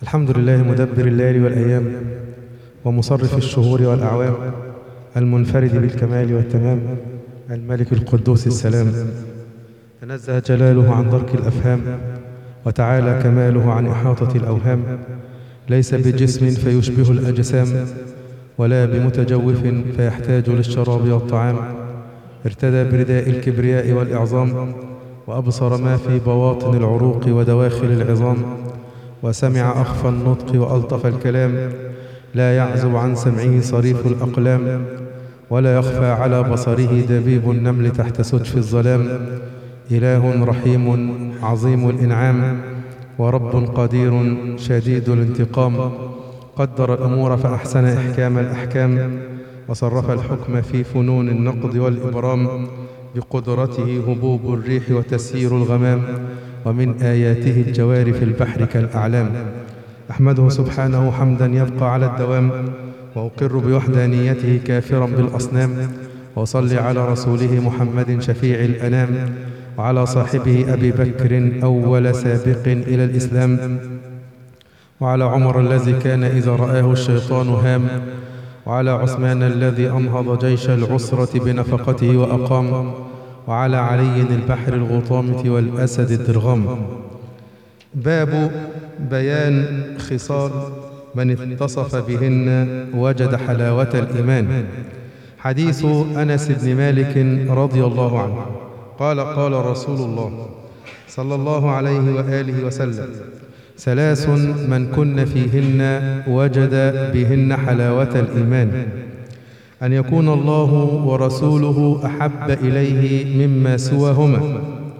الحمد لله مدبر الليل والأيام ومصرف الشهور والأعوام المنفرد بالكمال والتمام الملك القدوس السلام تنزه جلاله عن درك الأفهام وتعالى كماله عن إحاطة الأوهام ليس بجسم فيشبه الأجسام ولا بمتجوف فيحتاج للشراب والطعام ارتدى برداء الكبرياء والإعظام وأبصر ما في بواطن العروق ودواخل العظام وسمع أخفى النطق وألطف الكلام لا يعزب عن سمعه صريف الأقلام ولا يخفى على بصره دبيب النمل تحت سجف الظلام إله رحيم عظيم الإنعام ورب قدير شديد الانتقام قدر الأمور فأحسن إحكام الأحكام وصرف الحكم في فنون النقد والإبرام بقدرته هبوب الريح وتسيير الغمام ومن آياته الجوار في البحر كالأعلام أحمده سبحانه حمدا يبقى على الدوام وأقر بوحدانيته كافرا بالأصنام وصلي على رسوله محمد شفيع الأنام وعلى صاحبه أبي بكر أول سابق إلى الإسلام وعلى عمر الذي كان إذا رآه الشيطان هام وعلى عثمان الذي أنهض جيش العسرة بنفقته وأقام وعلى علي البحر الغطامة والأسد الدرغام باب بيان خصال من اتصف بهن وجد حلاوة الإيمان حديث أنس بن مالك رضي الله عنه قال قال رسول الله صلى الله عليه وآله وسلم ثلاث من كن فيهن وجد بهن حلاوة الإيمان أن يكون الله ورسوله أحب إليه مما سواهما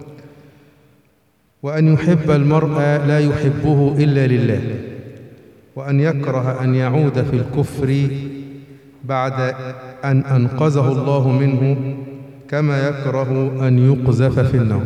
وأن يحب المرء لا يحبه إلا لله وأن يكره أن يعود في الكفر بعد أن أنقذه الله منه كما يكره أن يقذف في النار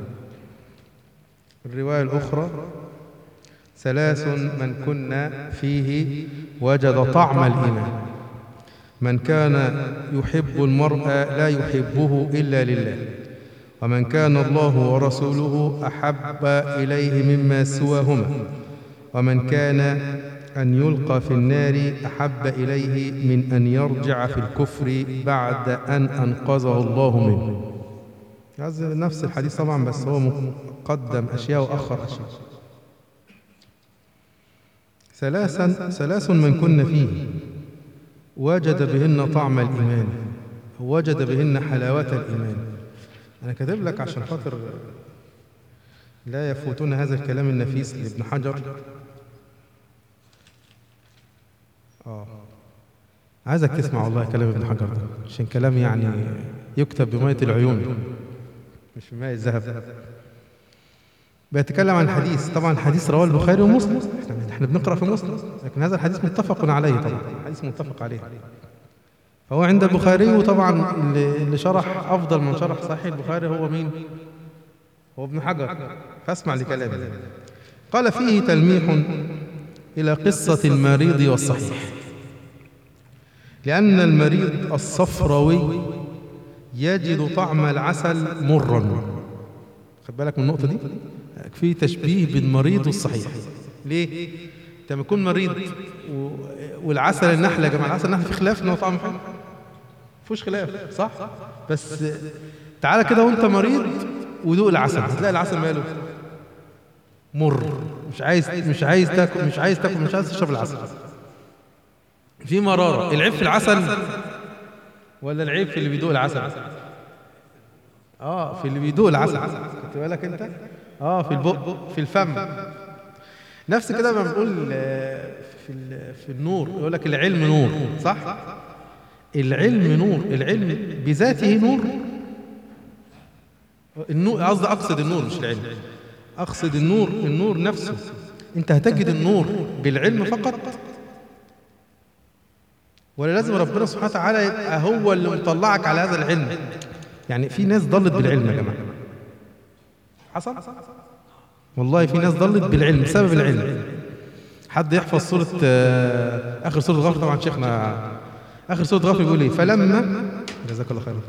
الرواية الأخرى ثلاث من كنا فيه وجد طعم الإيمان من كان يحب المرء لا يحبه إلا لله ومن كان الله ورسوله أحب إليه مما سواهما ومن كان أن يلقى في النار أحب إليه من أن يرجع في الكفر بعد أن أنقذه الله منه هذا نفس الحديث طبعا بس هو قدم أشياء وأخر أشياء ثلاثا ثلاث من كن فيه وجد بهن طعم الإيمان وجد بهن حلاوة الإيمان أنا كاتب لك عشان خاطر لا يفوتون هذا الكلام النفيس لابن حجر آه عايزك تسمع والله كلام ابن حجر ده عشان كلام يعني يكتب بمية العيون مش بماء الذهب بيتكلم عن حديث طبعا حديث رواه البخاري ومسلم احنا احنا بنقرا في مسلم لكن هذا الحديث متفق عليه طبعا حديث متفق عليه فهو عند البخاري وطبعا اللي شرح افضل من شرح صحيح البخاري هو مين هو ابن حجر فاسمع لكلامه قال فيه تلميح الى قصه المريض والصحيح لان المريض الصفراوي يجد طعم العسل مرا خد بالك من النقطه دي في تشبيه بين المريض والصحيح ليه انت لما تكون مريض و... والعسل النحل يا جماعه العسل النحل في خلاف ان هو طعمه حلو مفيش خلاف صح بس تعالى كده وانت مريض ودوق العسل هتلاقي العسل ماله مر مش عايز مش عايز تاكل مش عايز تاكل مش عايز تشرب العسل في مراره العيب في العسل ولا العيب في اللي بيدوق العسل اه في اللي بيدوق العسل خدت بالك انت اه في البق في الفم نفس كده ما بنقول في في النور يقول لك العلم نور صح العلم نور العلم بذاته نور النور قصدي اقصد النور مش العلم اقصد النور النور نفسه انت هتجد النور بالعلم فقط ولا لازم ربنا سبحانه وتعالى يبقى هو اللي مطلعك على هذا العلم يعني في ناس ضلت بالعلم يا جماعه حصل والله في ناس ضلت بالعلم بسبب العلم حد يحفظ سورة آه آخر سورة غافر طبعا شيخنا آخر سورة غافر يقول إيه فلما جزاك الله خيرا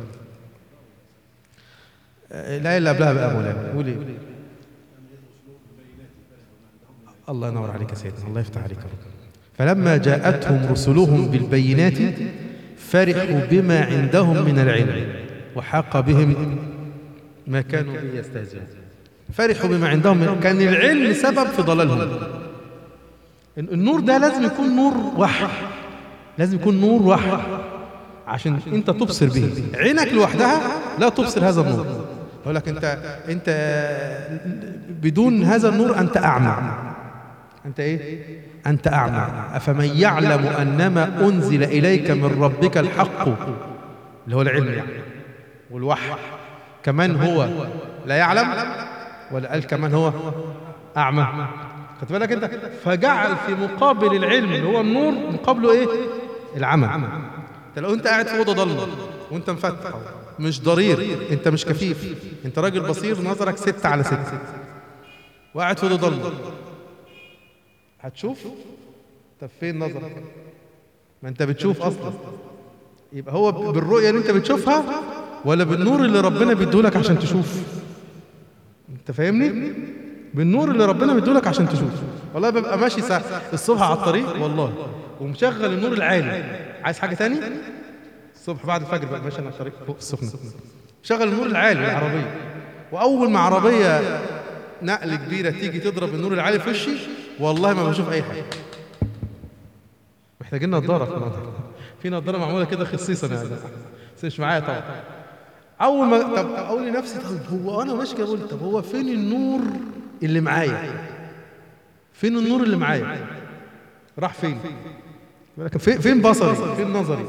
آه الآية اللي قبلها بقى مولانا يقول إيه الله ينور عليك يا سيدنا الله يفتح عليك يا رب فلما جاءتهم رسلهم بالبينات فرحوا بما عندهم من العلم وحاق بهم ما كانوا به يستهزئون فرحوا بما عندهم من كان العلم سبب في ضلالهم النور ده لازم يكون نور وحي لازم يكون نور وحي عشان انت تبصر به عينك لوحدها لا تبصر هذا النور يقول لك انت انت بدون هذا النور انت اعمى انت ايه انت اعمى افمن يعلم انما انزل اليك من ربك الحق اللي هو العلم يعني والوحي كمان هو لا يعلم ولا قال كمان هو اعمى خدت بالك انت فجعل في مقابل العلم اللي هو النور مقابله ايه العمى انت لو انت قاعد في اوضه ضلمه وانت مفتح مش ضرير انت مش كفيف انت راجل بصير نظرك ستة على ستة وقاعد في اوضه ضلمه هتشوف طب فين نظرك ما انت بتشوف اصلا يبقى هو بالرؤيه اللي انت بتشوفها ولا بالنور اللي ربنا بيديهولك عشان تشوف انت فاهمني بالنور اللي ربنا بيديهولك عشان تشوف والله ببقى ماشي ساعة الصبح على الطريق والله ومشغل النور العالي عايز حاجه تاني الصبح بعد الفجر بقى ماشي انا على الطريق فوق السخنه شغل النور العالي العربيه واول ما عربيه نقل كبيره تيجي تضرب النور العالي في وشي والله ما بشوف اي حاجه محتاجين نضاره في النضاره في نضاره معموله كده خصيصا يعني بس مش معايا طبعا اول ما طب اقول لنفسي طب هو انا ماشي كده بقول طب هو فين النور اللي معايا فين النور اللي معايا راح فين لكن فين فين بصري فين نظري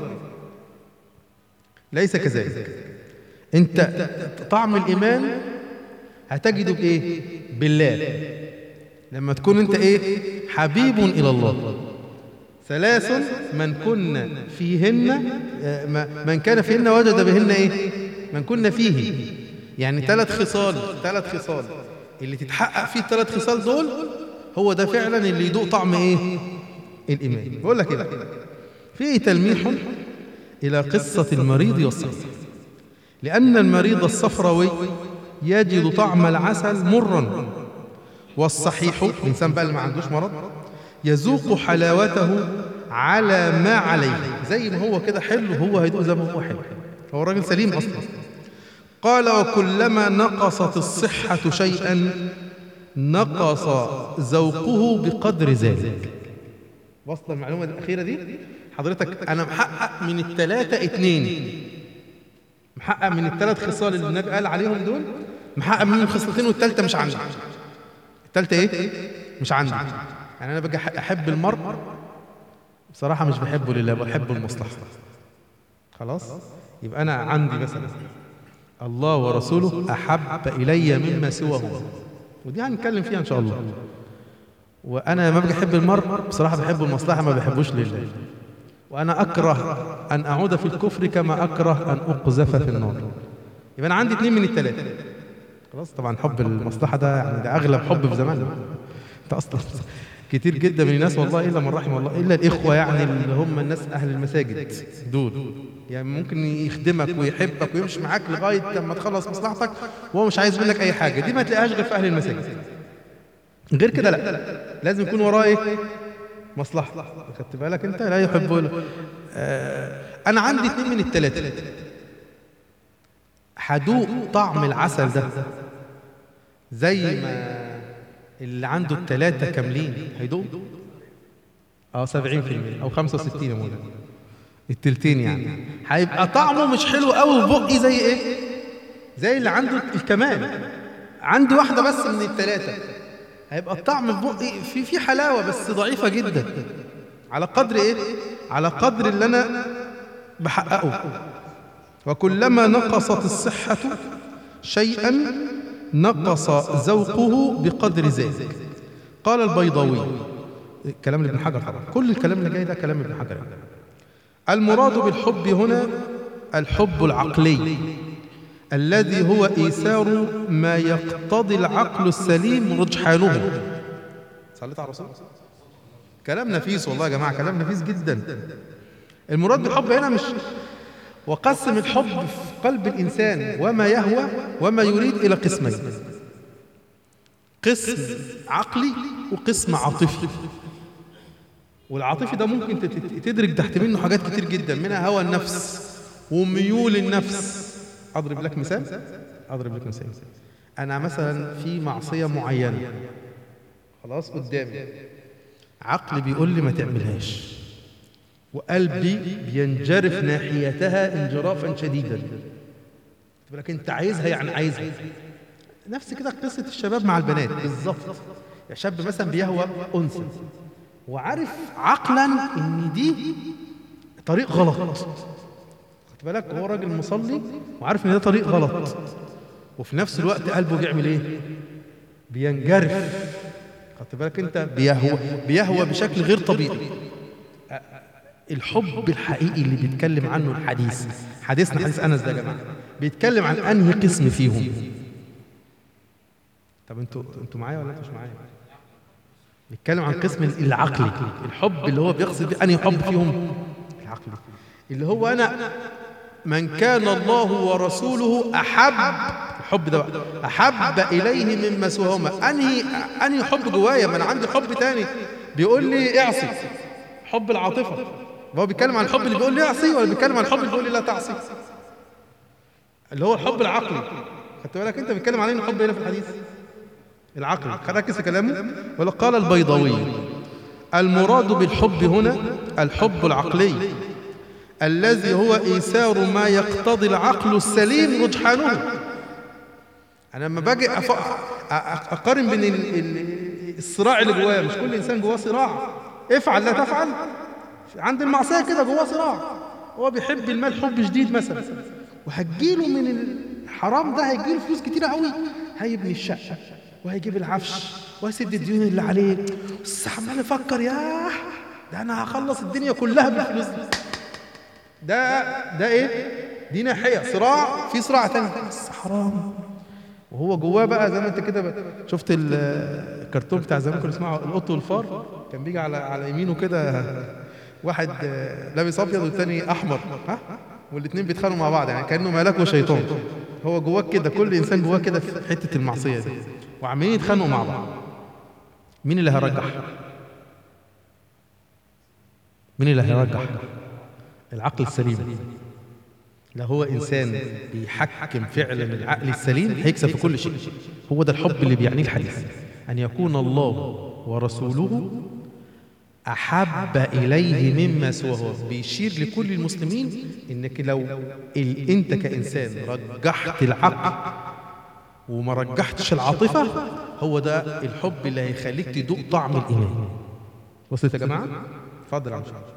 ليس كذلك انت طعم الايمان هتجده بايه بالله لما تكون انت ايه حبيب الى الله ثلاث من كن فيهن من كان فيهن وجد بهن ايه من كن فيه يعني ثلاث خصال ثلاث خصال اللي تتحقق فيه الثلاث خصال دول هو ده فعلا اللي يدوق طعم ايه الايمان بقول لك ايه فيه تلميح الى قصه المريض والصفر لان المريض الصفراوي يجد طعم العسل مرا والصحيح الانسان بقى اللي ما عندوش مرض يذوق حلاوته على ما عليه زي ما هو كده حلو هو هيدوق زي ما هو حلو هو الراجل سليم اصلا قال وكلما نقصت الصحة شيئا نقص ذوقه بقدر ذلك وصل المعلومة الأخيرة دي حضرتك أنا محقق من الثلاثة اتنين محقق من الثلاث خصال اللي النبي قال عليهم دول محقق منهم خصلتين والثالثة مش عندي الثالثة ايه؟ مش عندي يعني أنا باجي أحب المرء بصراحة مش بحبه لله بحبه المصلحة خلاص؟ يبقى أنا عندي مثلا الله ورسوله أحب إلي مما سواه ودي هنتكلم فيها إن شاء الله وأنا ما بحب المرء بصراحة بحب المصلحة ما بحبوش لله وأنا أكره أن أعود في الكفر كما أكره أن أقذف في النار يبقى أنا عندي اثنين من الثلاثة خلاص طبعا حب المصلحة ده يعني ده أغلب حب في زماننا أنت أصلا كتير جدا من الناس والله إلا من رحم الله إلا الإخوة يعني اللي هم الناس أهل المساجد دول يعني ممكن يخدمك ويحبك ويمشي معاك لغاية لما تخلص مصلحتك وهو مش عايز منك أي حاجة دي ما تلاقيهاش غير في أهل المساجد غير كده لا لازم يكون وراه إيه مصلحة خدت بالك أنت لا يحب آه أنا عندي اثنين من الثلاثة هدوق طعم العسل ده زي ما اللي عنده الثلاثة كاملين هيدوق اه 70% او 65 يا مولانا التلتين يعني هيبقى طعمه مش حلو قوي في بقي زي ايه زي اللي عنده الكمال عندي واحدة بس من الثلاثة هيبقى الطعم في بقي في في حلاوة بس ضعيفة جدا على قدر ايه على قدر اللي انا بحققه وكلما نقصت الصحة شيئا نقص ذوقه بقدر ذلك قال البيضاوي كلام ابن حجر طبعا كل الكلام اللي جاي ده كلام ابن حجر المراد بالحب هنا الحب العقلي الذي هو إيثار ما يقتضي العقل السليم رجحانه صليت على الرسول كلام نفيس والله يا جماعة كلام نفيس جدا المراد بالحب هنا مش وقسم الحب في قلب الإنسان وما يهوى وما يريد إلى قسمين قسم عقلي وقسم عاطفي والعاطفي ده ممكن تت- تدرك تحت منه حاجات كتير جدا منها هوى النفس وميول النفس اضرب لك مثال اضرب لك مثال انا مثلا في معصيه معينه خلاص قدامي عقلي بيقول لي ما تعملهاش وقلبي بينجرف ناحيتها انجرافا شديدا خد بالك انت عايزها يعني عايزها نفس كده قصه الشباب مع البنات بالظبط يا شاب مثلا بيهوى انثى وعارف عقلا ان دي طريق غلط خد بالك هو راجل مصلي وعارف ان ده طريق غلط وفي نفس الوقت قلبه بيعمل ايه بينجرف خدت بالك انت بيهوى بيهوى بشكل غير طبيعي الحب الحقيقي اللي بيتكلم عنه الحديث حديثنا حديث انس ده يا جماعه بيتكلم عن انهي قسم فيهم طب انتوا انتوا معايا ولا انتوا مش معايا بيتكلم عن قسم العقلي الحب اللي هو بيقصد بيه انهي حب فيهم العقلي اللي هو انا من كان الله ورسوله احب الحب ده بقى احب اليه مما سواهما انهي انهي حب جوايا ما انا عندي حب تاني بيقول لي اعصي حب العاطفه هو بيتكلم عن الحب اللي بيقول لي اعصي ولا بيتكلم عن الحب اللي بيقول لي لا تعصي اللي هو الحب العقلي خدت بالك انت بيتكلم عليه الحب هنا في الحديث العقل ركز في كلامه ولا قال البيضاوي المراد بالحب هنا الحب العقلي الذي هو ايثار ما يقتضي العقل السليم رجحانه انا لما باجي أف... أ- أ- اقارن بين ال... ال... الصراع اللي جواه مش كل انسان جواه صراع افعل لا تفعل عند المعصيه كده جواه صراع هو بيحب المال حب شديد مثلا وهتجيله من الحرام ده هيجيله فلوس كتيره قوي هيبني الشقه وهيجيب العفش وهيسد الديون اللي عليه بس عمال يفكر ياه ده انا هخلص الدنيا كلها بالفلوس دي ده ده ايه دي ناحيه صراع في صراع تاني بس حرام وهو جواه بقى زي ما انت كده ب- شفت ال- الكرتون بتاع زمان كانوا اسمه القط والفار كان بيجي على على يمينه كده واحد آه، لابس ابيض والتاني احمر ها والاثنين بيتخانقوا مع بعض يعني كانه ملاك وشيطان هو جواه كده كل انسان جواه كده في حته المعصيه دي وعمالين يتخانقوا مع بعض مين اللي هيرجح مين اللي هيرجح العقل السليم لو هو انسان بيحكم فعلا العقل السليم هيكسب في كل شيء هو ده الحب اللي بيعنيه الحديث ان يكون الله ورسوله احب اليه مما سواه بيشير لكل المسلمين انك لو ال... انت كانسان رجحت العقل وما رجحتش العاطفه هو ده الحب اللي هيخليك تدوق طعم الايمان وصلت يا جماعه اتفضل يا عم شرف.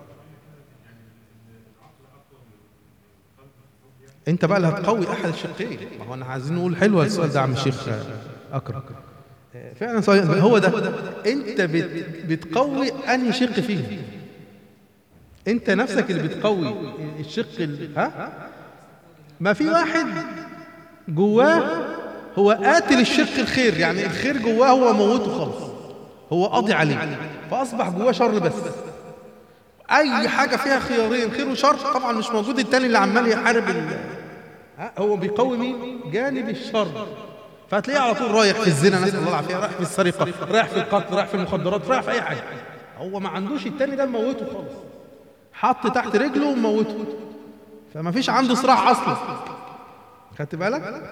انت بقى اللي هتقوي احد الشقين ما هو انا عايزين نقول حلوه السؤال ده يا عم الشيخ اكرم آه، فعلا صحيح هو ده انت بت- بتقوي انهي شق فيهم انت نفسك اللي بتقوي الشق ال- ها ما في واحد جواه هو قاتل الشق الخير يعني الخير جواه هو موته خالص هو قاضي عليه فاصبح جواه شر بس اي حاجه فيها خيارين خير وشر طبعا مش موجود التاني اللي عمال يحارب ال... ها، هو بيقوي مين جانب الشر فهتلاقيه على طول رايح في الزنا نسال الله العافيه رايح في السرقه رايح في القتل رايح في المخدرات رايح في اي حاجه هو ما عندوش التاني ده مموته خالص حط تحت رجله وموته فما فيش عنده صراع اصلا خدت بالك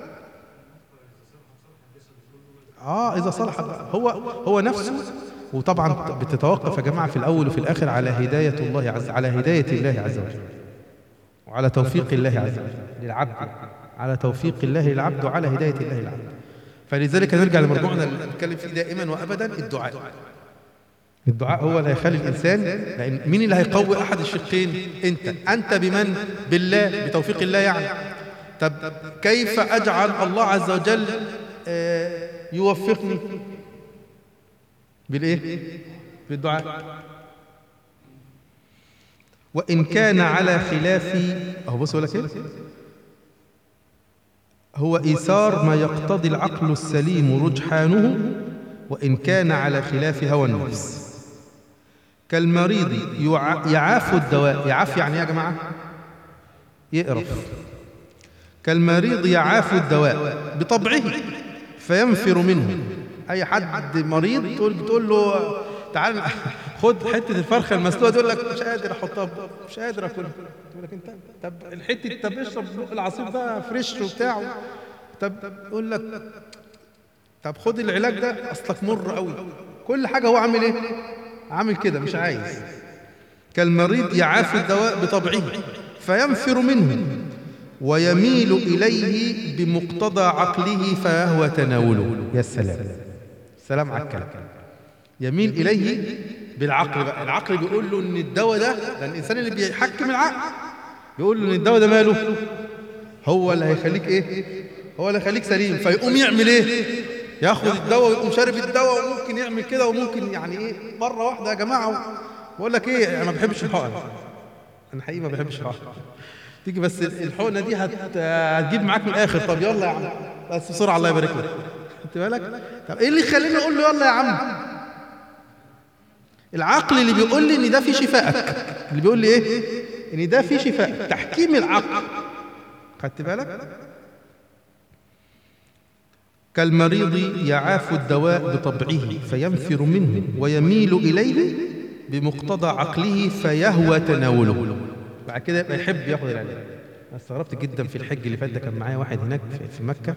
اه اذا صلح بقى. هو هو نفسه وطبعا بتتوقف يا جماعه في الاول وفي الاخر على هدايه الله عز على هدايه الله عز وجل وعلى توفيق الله عز وجل للعبد على توفيق الله للعبد وعلى هدايه الله للعبد فلذلك نرجع لمرجوعنا اللي بنتكلم فيه دائما وابدا الدعاء الدعاء هو اللي هيخلي الانسان لان مين اللي هيقوي احد الشقين انت انت بمن بالله بتوفيق الله يعني طب كيف اجعل الله عز وجل آه، يوفقني بالايه بالدعاء وان كان على خلاف اهو بص ولا كده هو ايثار ما يقتضي العقل السليم رجحانه وان كان على خلاف هوى النفس كالمريض يع- يعاف الدواء يعاف يعني إيه يا جماعه يقرف كالمريض يعاف الدواء بطبعه فينفر منه اي حد مريض تقول بتقول له تعال خد حته الفرخه المسلوقه تقول لك مش قادر احطها مش قادر اكلها تقول لك انت طب الحته طب اشرب العصير ده فريش وبتاع طب يقول لك طب خد العلاج ده اصلك مر قوي كل حاجه هو عامل ايه عامل كده مش عايز كالمريض يعافي الدواء بطبعه فينفر منه ويميل إليه بمقتضى عقله فهو تناوله يا سلام سلام على الكلام يميل إليه بالعقل بقى العقل بيقول له إن الدواء ده ده الإنسان اللي بيحكم العقل بيقول له إن الدواء ده ماله هو اللي هيخليك إيه هو اللي هيخليك سليم فيقوم يعمل إيه ياخد الدواء ويقوم شارب الدواء وممكن يعمل كده وممكن يعني إيه مرة واحدة يا جماعة بقول لك إيه أنا ما بحبش الحقن أنا حقيقي ما بحبش الحقن تيجي بس الحقنه دي هت... هتجيب معاك من الاخر طب يلا يا عم بس بسرعه الله يبارك لك خدت بالك طب ايه اللي يخليني اقول له يلا يا عم العقل اللي بيقول لي ان ده في شفائك اللي بيقول لي ايه ان ده في شفاء تحكيم العقل خدت بالك كالمريض يعاف الدواء بطبعه فينفر منه ويميل اليه بمقتضى عقله فيهوى تناوله بعد كده يبقى يحب ياخد العلاج انا استغربت جدا في الحج اللي فات ده كان معايا واحد هناك في مكه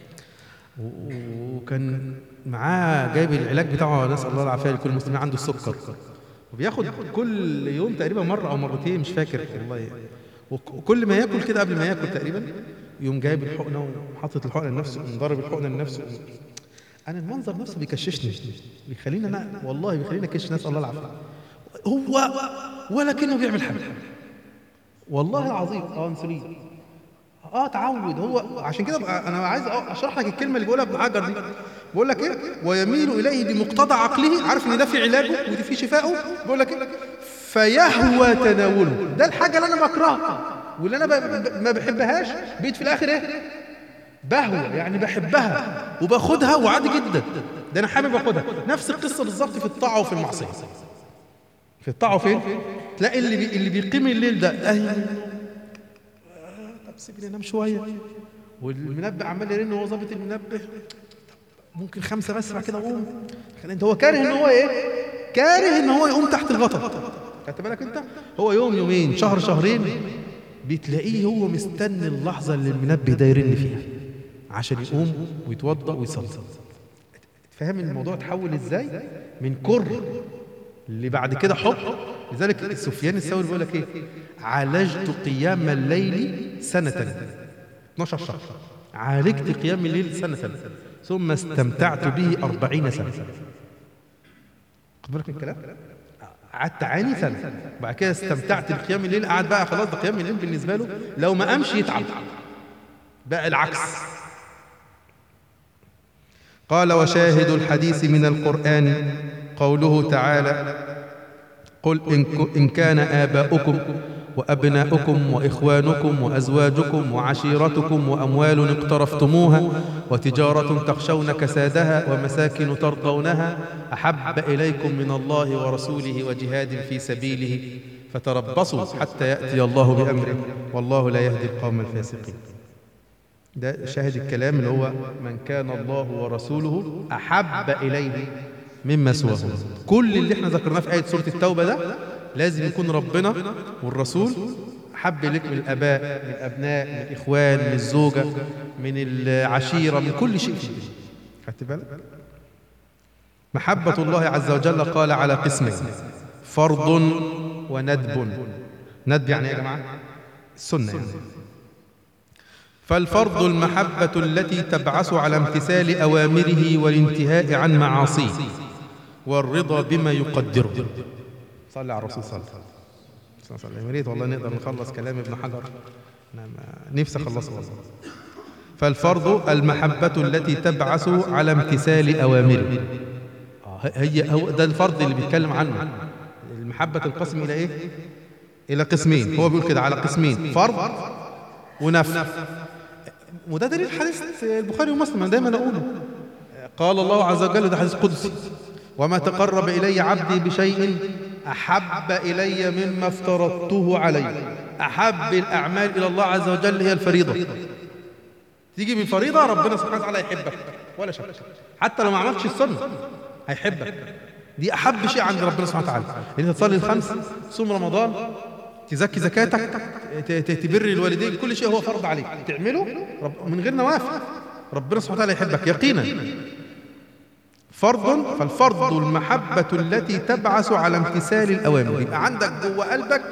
وكان معاه جايب العلاج بتاعه نسال الله العافيه لكل المسلمين عنده السكر وبياخد كل يوم تقريبا مره او مرتين مش فاكر والله وكل ما ياكل كده قبل ما ياكل تقريبا يقوم جايب الحقنه وحاطط الحقنه لنفسه ومضرب الحقنه لنفسه انا المنظر نفسه بيكششني بيخليني انا والله بيخليني اكش نسال الله العافيه هو ولا كانه بيعمل حاجه والله العظيم اه انسولين اه تعود هو عشان كده انا عايز اشرح لك الكلمه اللي بيقولها ابن حجر دي بيقول لك ايه ويميل اليه بمقتضى عقله عارف ان ده في علاجه ودي في شفائه بيقول لك ايه فيهوى تناوله ده الحاجه اللي انا بكرهها واللي انا ب... ما بحبهاش بقيت في الاخر ايه بهوى يعني بحبها وباخدها وعادي جدا ده انا حابب اخدها نفس القصه بالظبط في الطاعه وفي المعصيه في الطاعه فين تلاقي اللي بي... اللي بيقيم الليل ده أهي. طب سيبني انام شويه والمنبه عمال يرن وهو ظابط المنبه ممكن خمسه بس بعد كده اقوم انت هو كاره ان هو ايه كاره ان هو يقوم تحت الغطا خدت بالك انت هو يوم يومين شهر شهرين بتلاقيه هو مستني اللحظه اللي المنبه ده يرن فيها عشان يقوم ويتوضا ويصلي فاهم الموضوع اتحول ازاي من كره اللي بعد كده حب لذلك سفيان الثوري بيقول لك ايه عالجت قيام الليل سنة 12 شهر عالجت قيام الليل سنة ثم استمتعت به أربعين سنة خد بالك من الكلام قعدت عاني سنة بعد كده استمتعت بقيام الليل قعد بقى خلاص ده قيام الليل بالنسبة له لو ما قامش يتعب بقى العكس قال وشاهد الحديث من القرآن قوله تعالى قل إن, إن كان آباؤكم وأبناؤكم وإخوانكم وأزواجكم وعشيرتكم وأموال اقترفتموها وتجارة تخشون كسادها ومساكن ترضونها أحب إليكم من الله ورسوله وجهاد في سبيله فتربصوا حتى يأتي الله بأمره والله لا يهدي القوم الفاسقين ده شاهد الكلام اللي هو من كان الله ورسوله أحب إليه مما سواه كل اللي احنا ذكرناه في آية سورة التوبة ده لازم يكون ربنا والرسول حب لك من الآباء من الأبناء من الإخوان من الزوجة من العشيرة من كل شيء في الدنيا خدت بالك محبة الله عز وجل قال على قسمين فرض وندب ندب يعني يا جماعة السنة يعني فالفرض المحبة التي تبعث على امتثال أوامره والانتهاء عن معاصيه والرضا بما يقدره صلى على الرسول صلى الله عليه وسلم يا ريت والله نقدر نخلص كلام ابن حجر انا نفسي اخلصه والله فالفرض المحبة التي تبعث على امتثال أوامره هي هو ده الفرض اللي بيتكلم عنه المحبة تنقسم إلى إيه؟ إلى قسمين هو بيقول كده على قسمين فرض ونفل وده دليل حديث البخاري ومسلم انا دايما اقوله قال الله عز وجل ده حديث قدسي وما تقرب الي عبدي بشيء احب الي مما افترضته عليه احب الاعمال الى الله عز وجل هي الفريضه تيجي بالفريضة ربنا سبحانه وتعالى يحبك ولا شك حتى لو ما عملتش السنة هيحبك دي أحب شيء عند ربنا سبحانه وتعالى إن أنت تصلي الخمس تصوم رمضان تزكي زكاتك ت- ت- تبر الوالدين كل شيء هو فرض عليك تعمله رب من غير نوافل ربنا سبحانه وتعالى يحبك يقينا فرض فالفرض المحبة التي تبعث على امتثال الأوامر يبقى عندك جوه قلبك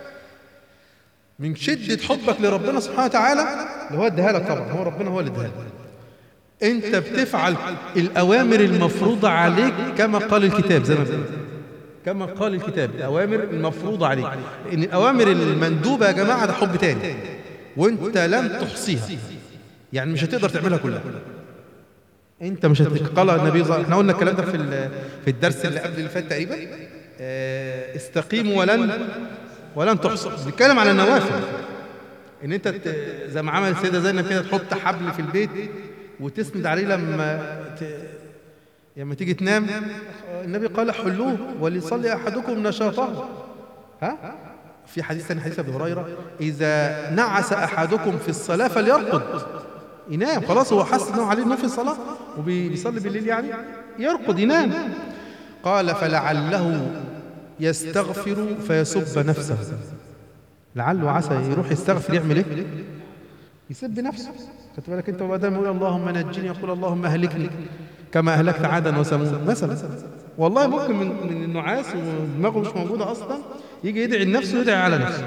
من شدة حبك لربنا سبحانه وتعالى اللي هو اداها لك طبعا هو ربنا هو اللي اداها لك انت بتفعل الأوامر المفروضة عليك كما قال الكتاب زي ما بنقول كما قال الكتاب الأوامر المفروضة عليك إن الأوامر المندوبة يا جماعة ده حب تاني وانت لم تحصيها يعني مش هتقدر تعملها كلها انت مش هت... قال النبي صلى احنا قلنا الكلام ده في ال- في الدرس اللي قبل اللي فات تقريبا آه، استقيموا ولن ولن تحصوا بنتكلم على النوافل ان انت ت... زي ما عمل السيده زينب كده تحط حبل في البيت وتسند عليه لما ت... لما تيجي تنام النبي قال حلوه وليصلي احدكم نشاطه ها في حديث ثاني حديث ابي هريره اذا نعس احدكم في الصلاه فليرقد ينام خلاص هو حس انه عليه نوم في الصلاه وبيصلي بالليل يعني يرقد ينام قال فلعله يستغفر فيسب نفسه لعله عسى يروح يستغفر يعمل ايه يسب نفسه خدت بالك انت وبعد ما يقول اللهم نجني يقول اللهم اهلكني كما اهلكت عادا وثمود مثلا والله ممكن من من النعاس ودماغه مش موجوده اصلا يجي يدعي لنفسه ويدعي على نفسه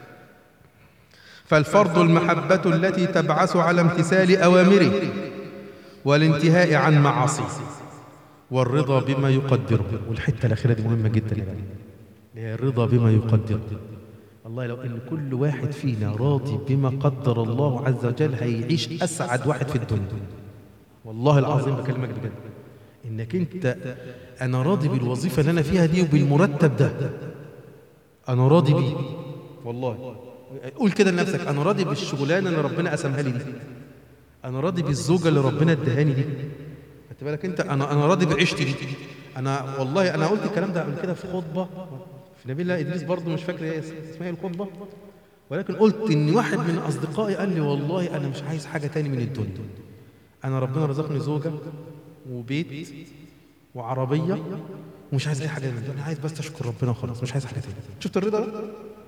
فالفرض المحبة التي تبعث على امتثال أوامره والانتهاء عن معاصيه والرضا بما يقدره والحتة الأخيرة دي مهمة جدا يا جماعة هي الرضا بما يقدره والله لو ان كل واحد فينا راضي بما قدر الله عز وجل هيعيش اسعد واحد في الدنيا والله العظيم بكلمك بجد انك انت انا راضي بالوظيفه اللي انا فيها دي وبالمرتب ده انا راضي بيه والله قول كده لنفسك انا راضي بالشغلانه اللي ربنا قسمها لي دي انا راضي بالزوجه اللي ربنا ادهاني دي خدت بالك انت انا انا راضي بعيشتي دي انا والله انا قلت الكلام ده قبل كده في خطبه في نبيل الله ادريس برضه مش فاكر ايه اسمها ايه الخطبه ولكن قلت ان واحد من اصدقائي قال لي والله انا مش عايز حاجه تاني من الدنيا انا ربنا رزقني زوجه وبيت وعربيه ومش عايز اي حاجه من الدنيا انا عايز بس اشكر ربنا وخلاص مش عايز حاجه تاني شفت الرضا ده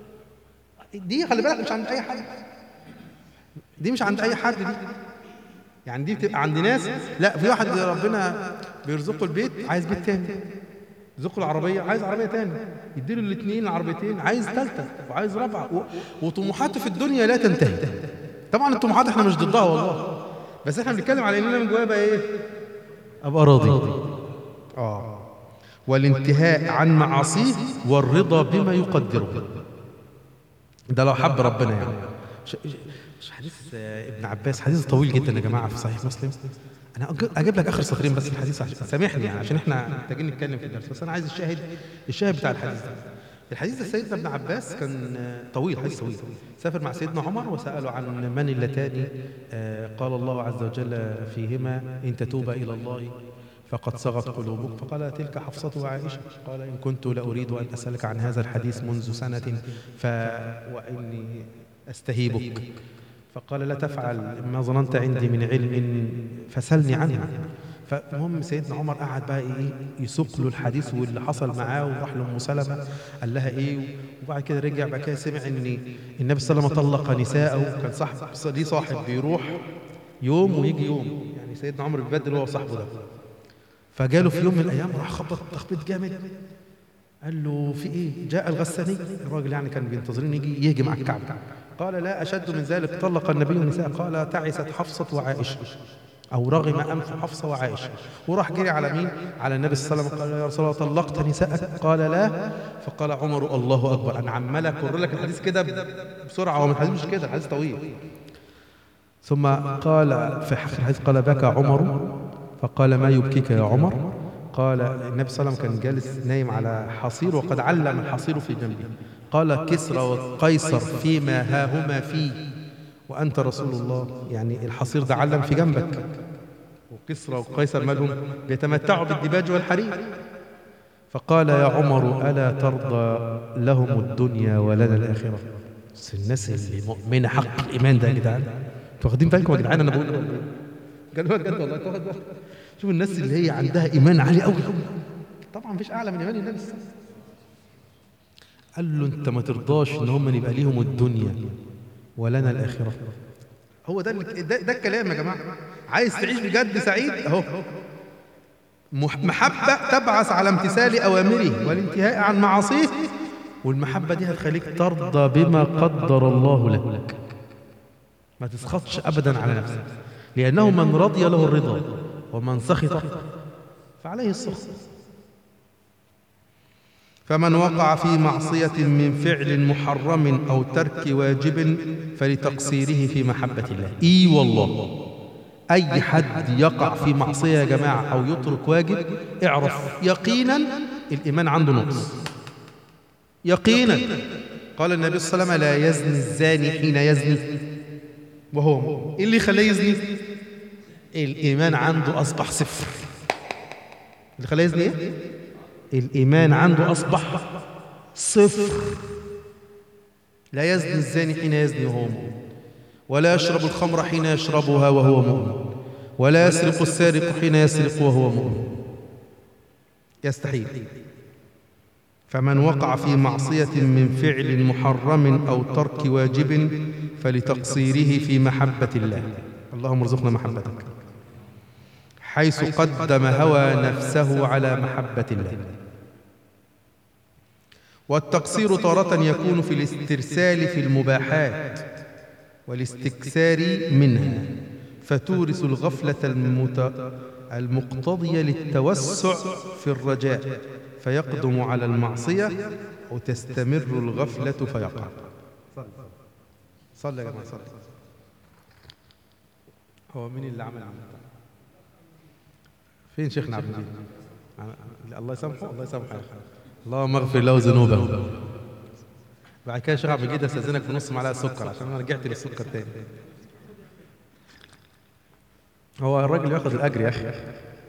دي خلي بالك مش عند اي حد دي مش عند اي حد دي يعني دي بتبقى عند ناس لا في واحد ربنا بيرزقه البيت عايز بيت تاني يرزقه العربيه عايز عربيه تاني يديله الاثنين العربيتين عايز ثالثه وعايز رابعه و... وطموحاته في الدنيا لا تنتهي طبعا الطموحات احنا مش ضدها والله بس احنا بنتكلم على اننا من جوايا بقى ايه ابقى راضي اه والانتهاء عن معاصيه والرضا بما يقدره ده لو حب ربنا يعني ش- ش- حديث آه، ابن عباس حديث طويل جدا يا جماعه في صحيح مسلم انا أج- اجيب لك اخر سطرين بس في الحديث عشان سامحني يعني عشان احنا محتاجين نتكلم في الدرس بس انا عايز الشاهد الشاهد بتاع الحديث ده الحديث ده سيدنا ابن عباس كان آه، طويل حديث طويل سافر مع سيدنا عمر وسأله عن من اللتان آه، قال الله عز وجل فيهما إن تتوبا إلى الله فقد صغت قلوبك فقال تلك حفصة وعائشة قال إن كنت لأريد أن أسألك عن هذا الحديث منذ سنة ف وإني أستهيبك فقال لا تفعل ما ظننت عندي من علم فسلني عنه فالمهم سيدنا عمر قعد بقى ايه يسوق له الحديث واللي حصل معاه وراح لام سلمه قال لها ايه وبعد كده رجع بعد كده سمع ان النبي صلى الله عليه وسلم طلق نساءه كان صاحب ليه صاحب بيروح يوم ويجي يوم يعني سيدنا عمر بيبدل هو وصاحبه ده فجاله في يوم من الايام راح خبط تخبيط جامد قال له في ايه جاء الغساني الراجل يعني كان بينتظرين يجي يهجم على الكعبه قال لا اشد من ذلك طلق النبي النساء قال تعست حفصه وعائشه او رغم انف حفصه وعائشه وراح جري على مين على النبي صلى الله عليه وسلم قال يا رسول الله طلقت نساءك قال لا فقال عمر الله اكبر انا عمال اكرر لك الحديث كده بسرعه هو الحديث مش كده الحديث طويل ثم قال في آخر الحديث قال بكى عمر فقال ما يبكيك يا عمر قال النبي صلى الله عليه وسلم كان جالس نايم على حصير وقد علم الحصير في جنبه قال كسرى وقيصر فيما هاهما فيه وأنت رسول الله يعني الحصير ده علم في جنبك وكسرى وقيصر مالهم بيتمتعوا بالدباج والحرير فقال يا عمر ألا ترضى لهم الدنيا ولنا الآخرة بس الناس اللي مؤمنة حق الإيمان ده يا جدعان انتوا واخدين بالكم يا جدعان انا بقول قال له بجد والله انت واخد بالك شوف الناس اللي هي عندها ايمان عالي قوي طبعا مفيش اعلى من ايمان النبي صلى الله عليه وسلم قال له انت ما ترضاش ان هم يبقى ليهم الدنيا ولنا الاخره هو ده اللي- ده, ده الكلام يا جماعه عايز تعيش بجد سعيد اهو مح- محبه تبعث على امتثال اوامره والانتهاء عن معاصيه والمحبه دي هتخليك ترضى بما قدر الله لك ما تسخطش ابدا على نفسك لانه من رضي له الرضا ومن سخط فعليه السخط فمن وقع في معصية من فعل محرم أو ترك واجب فلتقصيره في محبة الله إي والله أي حد يقع في معصية يا جماعة أو يترك واجب اعرف يقينا الإيمان عنده نقص يقينا قال النبي صلى الله عليه وسلم لا يزني الزاني حين يزني وهو مؤمن إيه اللي يخليه يزني الإيمان عنده أصبح صفر اللي خلاه يزني إيه؟ الإيمان عنده أصبح صفر لا يزني الزاني حين يزني وهو مؤمن ولا يشرب الخمر حين يشربها وهو مؤمن ولا يسرق السارق حين يسرق وهو مؤمن يستحيل فمن وقع في معصية من فعل محرم أو ترك واجب فلتقصيره في محبة الله اللهم ارزقنا محبتك حيث قدم هوى نفسه على محبة الله والتقصير تارة يكون في الاسترسال في المباحات والاستكثار منها فتورث الغفلة المت... المقتضية للتوسع في الرجاء فيقدم على المعصية أو تستمر الغفلة فيقع صلى يا جماعة صلى هو مين اللي عمل البتاع؟ فين شيخنا عبد المجيد؟ عم- الله يسامحه الله يسامحه يا أخي. اللهم اغفر له ذنوبه بعد كده يا شيخ عبد المجيد استاذنك في نص معلقه سكر عشان انا رجعت للسكر تاني هو الراجل ياخد الاجر يا اخي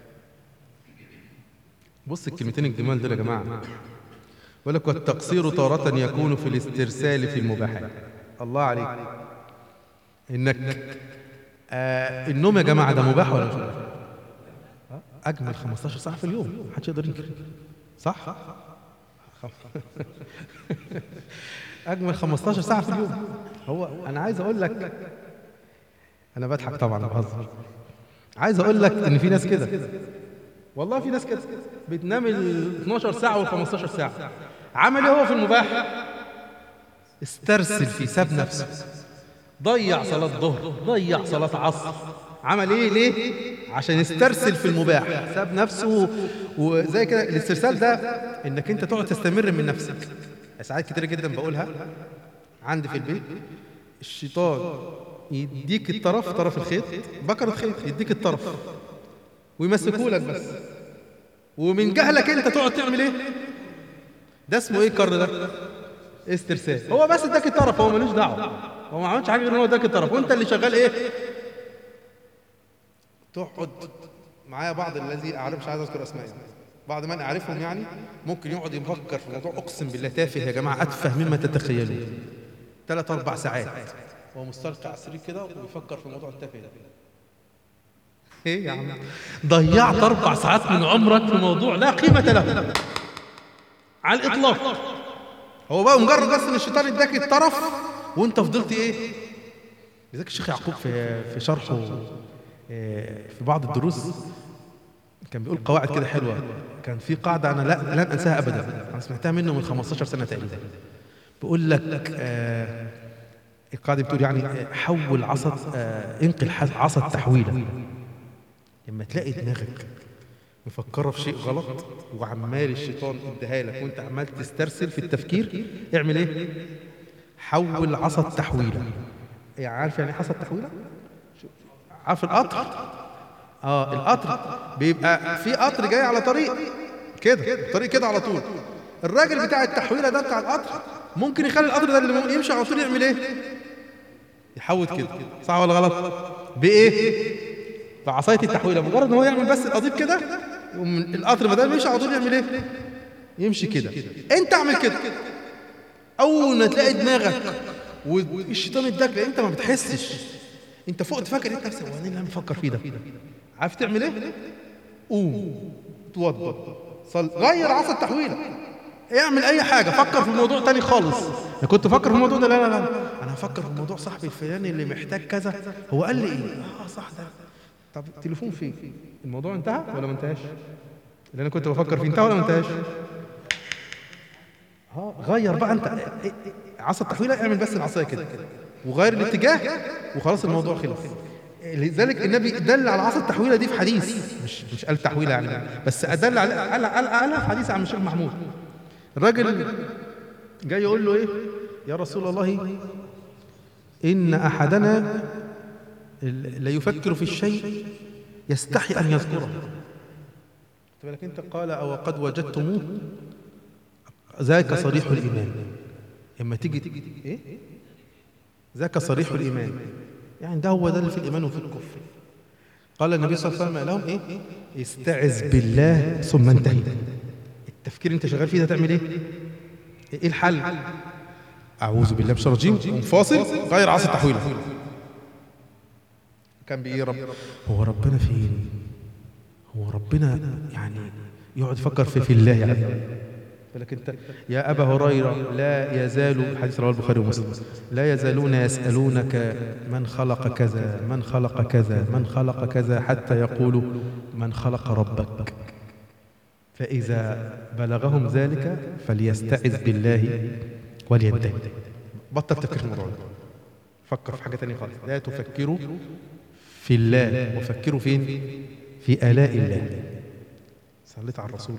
بص الكلمتين الجمال دول يا جماعه بيقول لك والتقصير تارة يكون في الاسترسال في المباحات الله عليك انك آه النوم يا جماعه ده مباح ولا مش مباح؟ اجمل 15 ساعه في اليوم محدش يقدر ينكر صح اجمل 15 ساعه في اليوم هو انا عايز اقول لك انا بضحك طبعا أنا بهزر عايز اقول لك ان في ناس كده والله في ناس كده بتنام ال 12 ساعه وال 15 ساعه عمل ايه هو في المباح استرسل فيه ساب نفسه ضيع صلاة ظهر ضيع صلاة عصر عمل ايه ليه عشان يسترسل في المباح ساب نفسه وزي كده الاسترسال ده انك انت تقعد تستمر من نفسك ساعات كتير جدا بقولها عندي في البيت الشيطان يديك الطرف طرف الخيط بكرة خيط يديك الطرف ويمسكوا لك بس ومن جهلك انت تقعد تعمل ايه ده اسمه ايه الكر ده استرسال هو بس اداك الطرف هو ملوش دعوه هو ما عملش حاجه غير ان هو اداك الطرف وانت اللي شغال ايه تقعد معايا بعض الذي اعرف مش عايز اذكر اسماء يعني. بعض من اعرفهم يعني ممكن يقعد يفكر في موضوع اقسم بالله تافه يا جماعه اتفه مما تتخيلون ثلاث اربع ساعات هو مستلقي على السرير كده ويفكر في الموضوع التافه ده ايه يا عم ضيعت اربع ساعات من عمرك في موضوع لا قيمه له على الاطلاق هو بقى مجرد بس ان الشيطان اداك الطرف وانت فضلت ايه لذلك الشيخ يعقوب في في شرحه آه، في بعض الدروس كان بيقول قواعد كده حلوه كان في قاعده انا لا لن انساها ابدا انا سمعتها منه من 15 سنه تقريبا بيقول لك آه القاعده بتقول يعني آه، حول عصا آه انقل حس- عصا التحويله لما تلاقي دماغك مفكرة في شيء غلط وعمال الشيطان اداها لك وانت عمال تسترسل في التفكير اعمل ايه؟ حول عصا التحويلة يعني عارف يعني ايه عصا التحويلة؟ شو- عارف القطر؟ اه القطر بيبقى في قطر جاي على طريق كده طريق كده على طول الراجل بتاع التحويلة ده بتاع القطر ممكن يخلي القطر ده اللي يمشي على طول يعمل ايه؟ يحوت كده صح ولا غلط؟ بايه؟ بعصايه التحويله مجرد ان هو يعمل بس القضيب كده يقوم القطر بدل ما يمشي على طول يعمل ايه؟ يمشي كده انت اعمل كده اول ما تلاقي دماغك والشيطان اداك لان انت ما بتحسش انت فقت فاكر انت نفسك وانا اللي انا بفكر فيه ده عارف تعمل ايه قوم توضى صل غير عصا التحويله اعمل اي حاجه فكر في موضوع تاني خالص انا كنت افكر في الموضوع ده لا لا لا انا هفكر في موضوع صاحبي الفلاني اللي محتاج كذا هو قال لي ايه اه صح ده طب التليفون فين الموضوع انتهى ولا ما انتهاش اللي انا كنت بفكر فيه انتهى ولا ما انتهاش اه غير بقى انت إيه- إيه- عصا التحويله اعمل بس العصايه كده وغير الاتجاه وخلاص الموضوع خلص لذلك النبي دل على عصا التحويله دي في حديث مش مش قال تحويله يعني بس ادل على قال قال قالها في حديث عن الشيخ محمود الراجل جاي يقول له ايه يا رسول الله ان احدنا لا يفكر في الشيء يستحي ان يذكره خد بالك انت قال او قد وجدتموه ذاك صريح الايمان اما تيجي تيجي ايه ذاك صريح الايمان يعني ده هو ده اللي في الايمان وفي الكفر قال النبي صلى الله عليه وسلم لهم ايه استعذ بالله ثم انتهي التفكير انت شغال فيه ده تعمل ايه ايه الحل اعوذ بالله من الشيطان الرجيم منفصل غير عصا التحويله كان بايه رب هو ربنا فين هو ربنا يعني يقعد يفكر في في الله يعني لكن انت يا ابا هريره لا يزال حديث رواه البخاري ومسلم لا يزالون يسالونك من خلق كذا من خلق كذا من خلق كذا حتى يقولوا من خلق ربك فاذا بلغهم ذلك فليستعذ بالله ولينتهي بطل تفكير في الموضوع ده فكر في حاجه ثانيه خالص لا تفكروا في الله وفكروا فين في الاء الله صليت على الرسول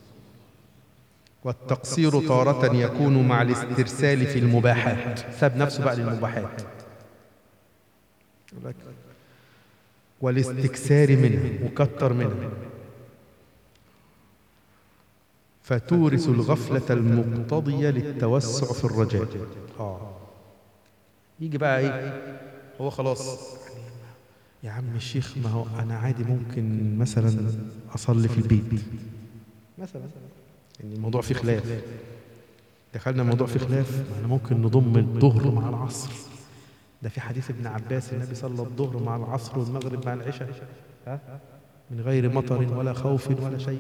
والتقصير تارة يكون مع الاسترسال في المباحات ساب نفسه بقى للمباحات والاستكسار منها وكتر منها فتورث الغفلة المقتضية للتوسع في الرجاء آه. يجي بقى ايه هو خلاص يا عم الشيخ ما هو انا عادي ممكن مثلا اصلي في البيت مثلا يعني الموضوع فيه خلاف دخلنا الموضوع فيه خلاف ما احنا ممكن نضم الظهر مع العصر ده في حديث ابن عباس النبي صلى الظهر مع العصر والمغرب مع العشاء ها من غير مطر ولا خوف ولا شيء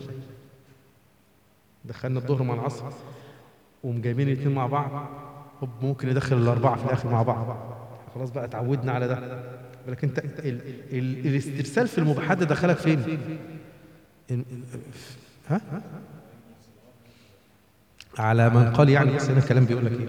دخلنا الظهر مع العصر ومجايبين الاثنين مع بعض هوب ممكن ندخل الاربعه في الاخر مع بعض خلاص بقى اتعودنا على ده لكن انت ال ال الاسترسال في المباحات ده دخلك فين؟ ال- ها؟ على من قال يعني بس هنا الكلام بيقول لك ايه؟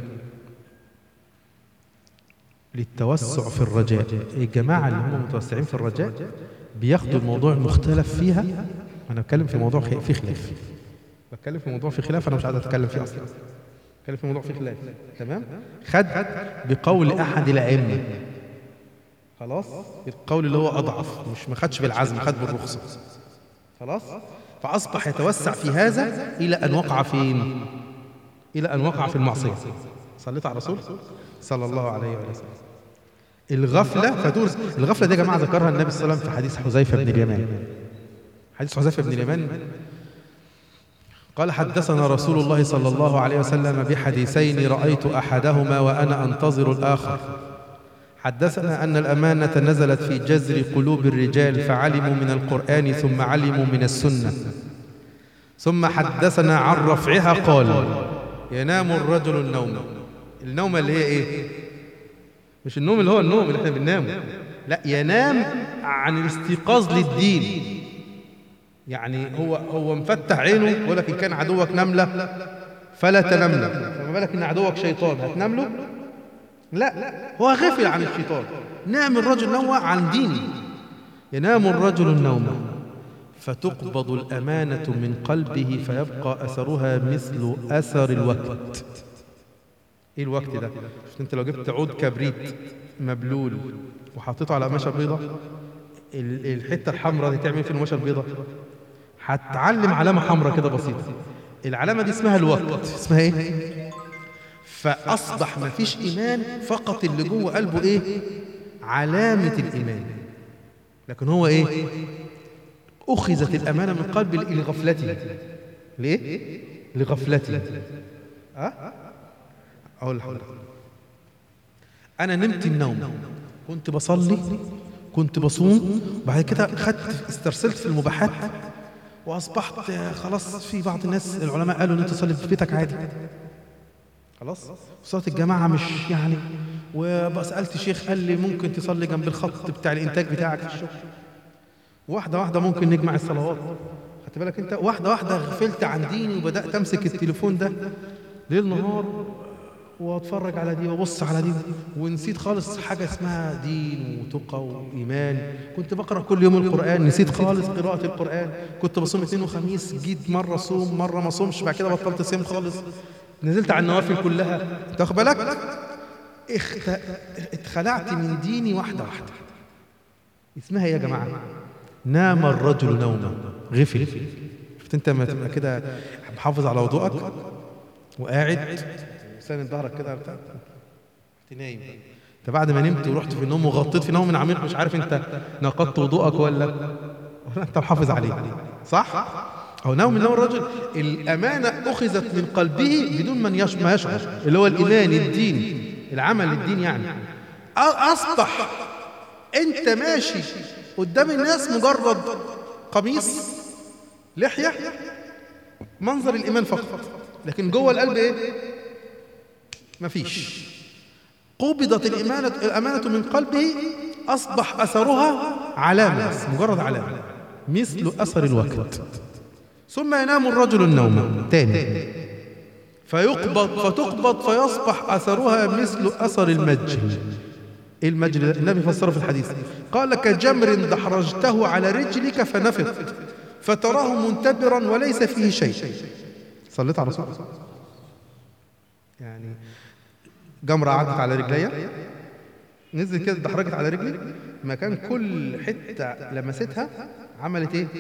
للتوسع في الرجاء الجماعة اللي هم متوسعين في الرجاء بياخدوا الموضوع المختلف فيها أنا بتكلم في موضوع خ- فيه خلاف بتكلم في موضوع فيه خلاف أنا مش عايز أتكلم فيه أصلا بتكلم في موضوع فيه خلاف تمام خد بقول أحد الأئمة خلاص القول اللي هو أضعف مش ما خدش بالعزم خد بالرخصة خلاص فأصبح يتوسع في هذا إلى أن وقع فين إلى أن وقع في المعصية صليت على الرسول صلى الله عليه وآله وسلم الغفلة فتورث الغفلة دي يا جماعة ذكرها النبي صلى الله عليه وسلم في حديث حذيفة بن اليمان حديث حذيفة بن اليمان قال حدثنا رسول الله صلى الله عليه وسلم بحديثين رأيت أحدهما وأنا أنتظر الآخر حدثنا أن الأمانة نزلت في جذر قلوب الرجال فعلموا من القرآن ثم علموا من السنة ثم حدثنا عن رفعها قال ينام الرجل النوم النوم اللي هي ايه مش النوم اللي هو النوم اللي احنا بننامه لا ينام عن الاستيقاظ للدين يعني هو هو مفتح عينه يقول لك ان كان عدوك نمله فلا تنم له فما بالك ان عدوك شيطان هتنام له لا هو غفل عن الشيطان نام الرجل نوم عن دينه ينام الرجل النوم فتقبض الأمانة من قلبه فيبقى أثرها مثل أثر الوقت إيه الوقت ده؟ شفت أنت لو جبت عود كبريت مبلول وحطيته على قماشة بيضة ال- الحتة الحمراء دي تعمل في القماشة البيضة هتعلم علامة حمراء كده بسيطة العلامة دي اسمها الوقت اسمها إيه؟ فأصبح ما فيش إيمان فقط اللي جوه قلبه إيه؟ علامة الإيمان لكن هو إيه؟ أخذت الأمانة من قلب لغفلته ليه؟ لغفلته أه؟ أقول لحضرتك أنا نمت النوم كنت بصلي كنت بصوم وبعد كده خدت استرسلت في المباحات واصبحت خلاص في بعض الناس العلماء قالوا ان انت تصلي في بيتك عادي خلاص صلاه الجماعه مش يعني وسالت شيخ قال لي ممكن تصلي جنب الخط بتاع الانتاج بتاعك في الشغل واحده واحده ممكن نجمع الصلوات خدت بالك انت واحده واحده غفلت عن ديني وبدات امسك التليفون ده ليل نهار واتفرج على دي وابص على دي ونسيت خالص حاجه اسمها دين وتقى وايمان كنت بقرا كل يوم القران نسيت خالص قراءه القران كنت بصوم اثنين وخميس جيت مره صوم مره ما صومش بعد كده بطلت صيام خالص نزلت على النوافل كلها تاخد بالك اخت... اتخلعت من ديني واحده واحده اسمها ايه يا جماعه نام الرجل نوما غفل شفت انت لما تبقى كده محافظ على وضوءك وقاعد ساند ظهرك كده بتاع رحت نايم انت بعد ما نمت ورحت في النوم وغطيت في نوم عميق مش عارف انت نقضت وضوءك ولا ولا انت محافظ عليه صح او نوم من نوم الرجل الامانه اخذت من قلبه بدون من يش ما يشعر اللي هو الايمان الدين العمل الدين يعني اصبح انت ماشي قدام الناس مجرد قميص لحيه منظر الايمان فقط لكن جوه القلب ايه مفيش قبضت الإمانة الأمانة من قلبه أصبح أثرها علامة مجرد علامة مثل أثر الوقت ثم ينام الرجل النوم تاني فيقبض فتقبض فيصبح أثرها مثل أثر المجل إيه المجل ده؟ النبي فسره في الحديث قال كجمر دحرجته على رجلك فنفض فتراه منتبرا وليس فيه شيء صليت على رسول الله يعني جمرة عدت على رجليا نزل كده اتدحرجت على رجلي مكان كل حتة لمستها عملت ايه؟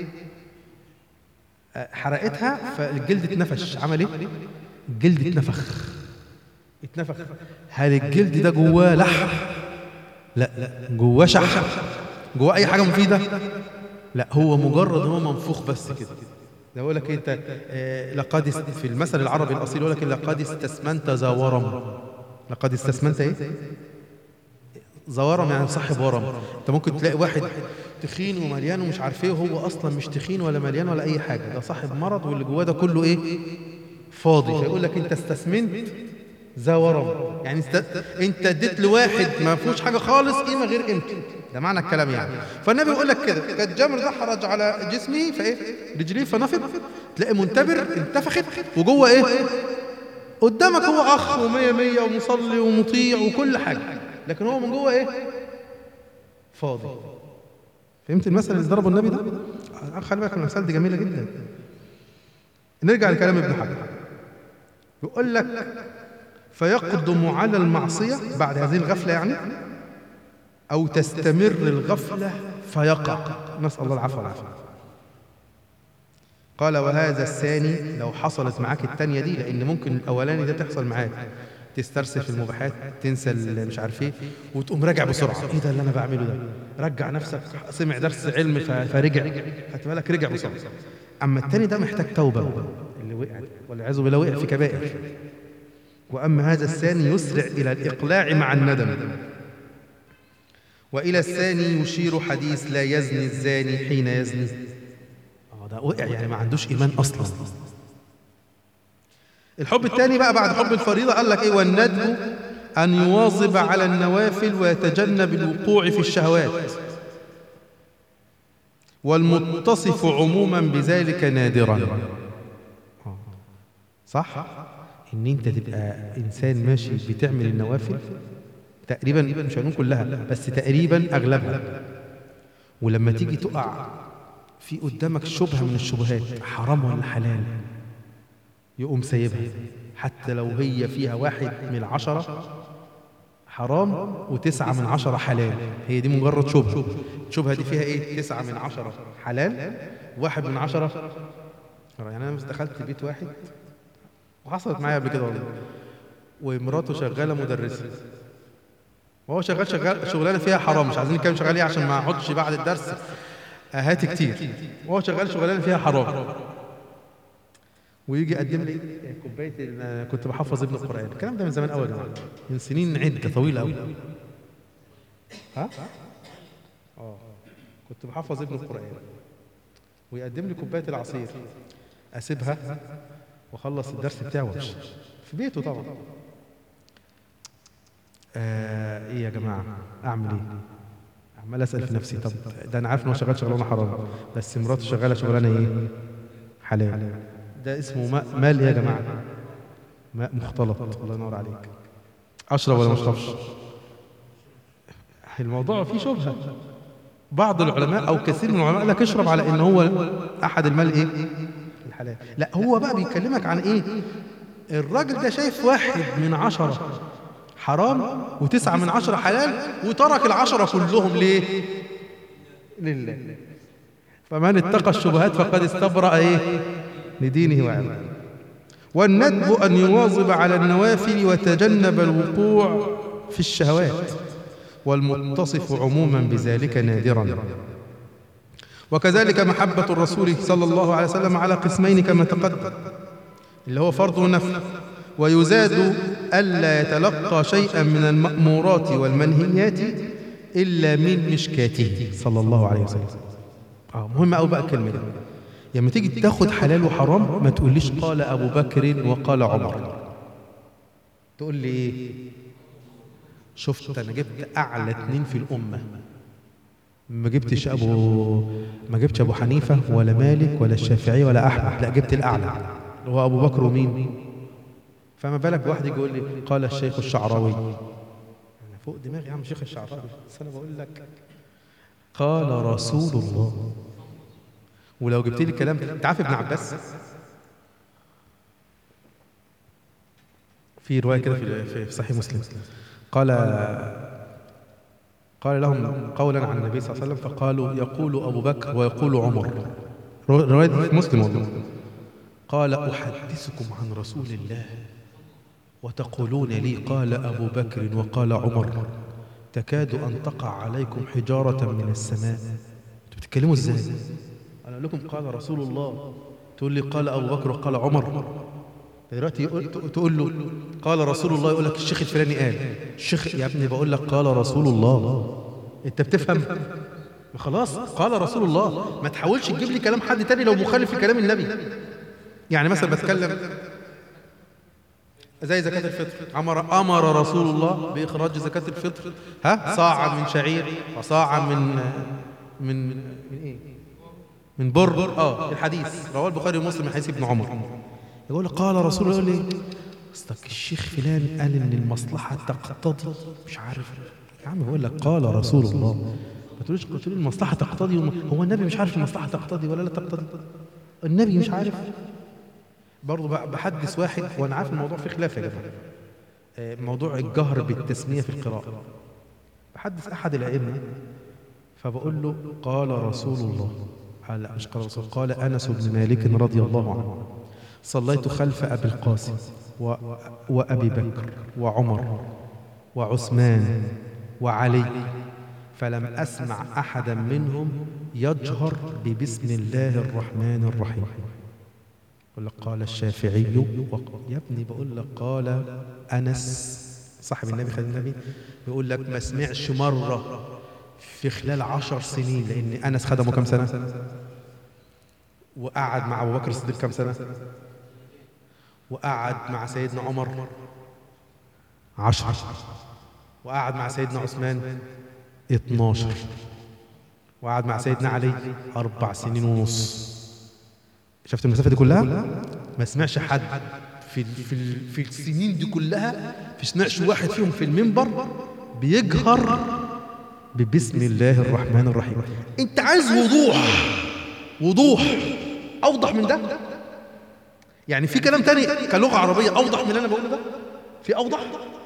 حرقتها فالجلد اتنفش عمل ايه؟ الجلد اتنفخ اتنفخ هل الجلد ده جواه لحم؟ لا لا جواه شحم جواه اي حاجة مفيدة؟ لا هو مجرد هو منفوخ بس كده ده يقول لك انت آه لقد في المثل العربي الاصيل يقول لك لقد استسمنت ذا ورم لقد استسمنت ايه زورم يعني صاحب ورم انت ممكن تلاقي واحد تخين ومليان ومش عارف ايه وهو اصلا مش تخين ولا مليان ولا اي حاجه ده صاحب مرض واللي جواه ده كله ايه فاضي فيقول لك انت استسمنت ذا ورم يعني است... انت اديت لواحد ما فيهوش حاجه خالص قيمه غير قيمته ده معنى الكلام يعني فالنبي يقول لك كده كالجمر ده حرج على جسمه فايه رجليه فنفض تلاقي منتبر انتفخت وجوه ايه قدامك هو اخ ومية مية ومصلي ومطيع وكل حاجه لكن هو من جوه ايه فاضي فهمت المثل اللي ضربه النبي ده خلي بالك المثال دي جميله جدا نرجع لكلام ابن حجر يقول لك فيقدم على المعصيه بعد هذه الغفله يعني او تستمر الغفله فيقع نسال الله العفو والعافيه قال وهذا الثاني لو حصلت معاك الثانيه دي لان ممكن الاولاني ده تحصل معاك تسترسل في المباحات تنسى مش عارف ايه وتقوم راجع بسرعه ايه ده اللي انا بعمله ده رجع نفسك سمع درس علم فرجع خدت بالك رجع بسرعه اما الثاني ده محتاج توبه اللي وقع والعياذ بالله وقع في كبائر واما هذا الثاني يسرع الى الاقلاع مع الندم والى الثاني يشير حديث لا يزني الزاني حين يزني ده وقع يعني ما عندوش ايمان اصلا الحب الثاني بقى بعد حب الفريضه قال لك ايه والندب ان يواظب على النوافل ويتجنب الوقوع في الشهوات والمتصف عموما بذلك نادرا صح ان انت تبقى انسان ماشي بتعمل النوافل تقريبا مش هنقول كلها بس تقريبا اغلبها ولما تيجي تقع في قدامك شبهة من الشبهات حرام ولا حلال يقوم سايبها حتى لو هي فيها واحد من العشرة حرام وتسعة من عشرة حلال هي دي مجرد شبهة الشبهة دي فيها ايه تسعة من عشرة حلال واحد من عشرة يعني انا مش دخلت بيت واحد وحصلت معايا قبل كده والله ومراته شغالة مدرسة وهو شغال شغال شغلانه فيها حرام مش عايزين نتكلم شغال ايه عشان ما اقعدش بعد الدرس هاتي كتير وهو شغال شغلانه فيها حرام ويجي يقدم لي كوبايه ال- كنت بحفظ ابن القران الكلام ده من زمان قوي يا جماعه من سنين عده طويله قوي ها اه كنت بحفظ ابن القرآن ويقدم لي كوباية العصير أسيبها وأخلص الدرس بتاعه وأمشي في بيته طبعا آه إيه يا جماعة أعمل إيه؟ عمال أسأل في نفسي طب ده أنا عارف إن هو شغال شغلانة حرام بس مراته شغالة شغلانة إيه؟ حلال ده اسمه ماء مال إيه يا جماعة؟ ماء مختلط الله ينور عليك أشرب ولا ما أشربش؟ الموضوع فيه شبهة بعض العلماء او كثير من العلماء لك اشرب على ان هو احد المال ايه الحلال لا هو بقى بيكلمك عن ايه الراجل ده شايف واحد من عشرة حرام وتسعة من عشرة حلال وترك العشرة كلهم ليه لله فمن اتقى الشبهات فقد استبرأ ايه لدينه وعرضه والندب أن يواظب على النوافل وتجنب الوقوع في الشهوات والمتصف عموما بذلك نادرا وكذلك محبة الرسول صلى الله عليه وسلم على قسمين كما تقدم اللي هو فرض ونفل ويزاد ألا يتلقى شيئا من المأمورات والمنهيات إلا من مشكاته صلى الله عليه وسلم آه مهم أوي بقى الكلمة دي لما تيجي تاخد حلال وحرام ما تقوليش قال أبو بكر وقال عمر تقول لي إيه شفت انا جبت اعلى اتنين في الامه ما جبتش ابو ما جبتش ابو حنيفه ولا مالك ولا الشافعي ولا احمد لا جبت الاعلى اللي هو ابو بكر ومين فما بالك بواحد يجي يقول لي قال الشيخ الشعراوي انا فوق دماغي يا عم شيخ الشعراوي بس انا بقول لك قال رسول الله ولو جبت لي كلام انت عارف ابن عباس في روايه كده في في صحيح مسلم قال قال لهم قولا عن النبي صلى الله عليه وسلم فقالوا يقول أبو بكر ويقول عمر رواية في مسلم والله قال أحدثكم عن رسول الله وتقولون لي قال أبو بكر وقال عمر تكاد أن تقع عليكم حجارة من السماء انتوا بتتكلموا ازاي أنا أقول لكم قال رسول الله تقول لي قال أبو بكر وقال عمر دلوقتي تقول له قال رسول الله يقول لك الشيخ الفلاني قال الشيخ يا ابني بقول لك قال رسول الله انت بتفهم خلاص قال رسول الله ما تحاولش تجيب لي كلام حد تاني لو مخالف لكلام النبي يعني مثلا بتكلم زي زكاة الفطر أمر أمر رسول الله بإخراج زكاة الفطر ها صاعا من شعير وصاعا من من من إيه؟ من بر اه الحديث رواه البخاري ومسلم من حديث ابن عمر يقول قال رسول الله يقول لي اصلك الشيخ فلان قال ان المصلحه تقتضي مش عارف يا عم بقول لك قال رسول الله ما تقولش قلت له المصلحه تقتضي هو النبي مش عارف المصلحه تقتضي ولا لا تقتضي النبي مش عارف برضه بحدث واحد وانا عارف الموضوع فيه خلاف يا جماعه موضوع الجهر بالتسميه في القراءه بحدث احد الائمه فبقول له قال رسول الله قال لا مش قال رسول قال انس بن مالك رضي الله عنه صليت خلف أبي القاسم و... وأبي بكر وعمر وعثمان وعلي فلم أسمع أحدا منهم يجهر ببسم الله الرحمن الرحيم يقول لك قال الشافعي وق... يا ابني بقول لك قال أنس صاحب النبي خليل النبي بيقول لك ما سمعش مرة في خلال عشر سنين لأن أنس خدمه كم سنة وقعد مع أبو بكر الصديق كم سنة وقعد مع سيدنا عمر عشر وقعد مع سيدنا عثمان اتناشر وقعد مع سيدنا علي أربع سنين ونص شفت المسافة دي كلها ما سمعش حد في في في السنين دي كلها ما سمعش واحد فيهم في المنبر بيجهر ببسم الله الرحمن الرحيم انت عايز وضوح وضوح اوضح من ده يعني في كلام تاني كلغة عربية أوضح من اللي أنا بقوله ده في أوضح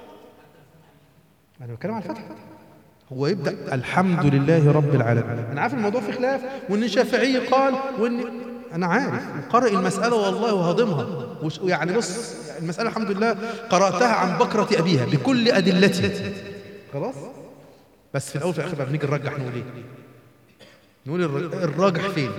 أنا بتكلم عن الفتح هو يبدأ الحمد لله رب العالمين أنا عارف الموضوع في خلاف وإن الشافعي قال وإن أنا عارف قرأ المسألة والله وهضمها ويعني بص المسألة الحمد لله قرأتها عن بكرة أبيها بكل أدلتها خلاص بس في الأول في الآخر بقى بنيجي نرجح نقول إيه نقول الراجح فين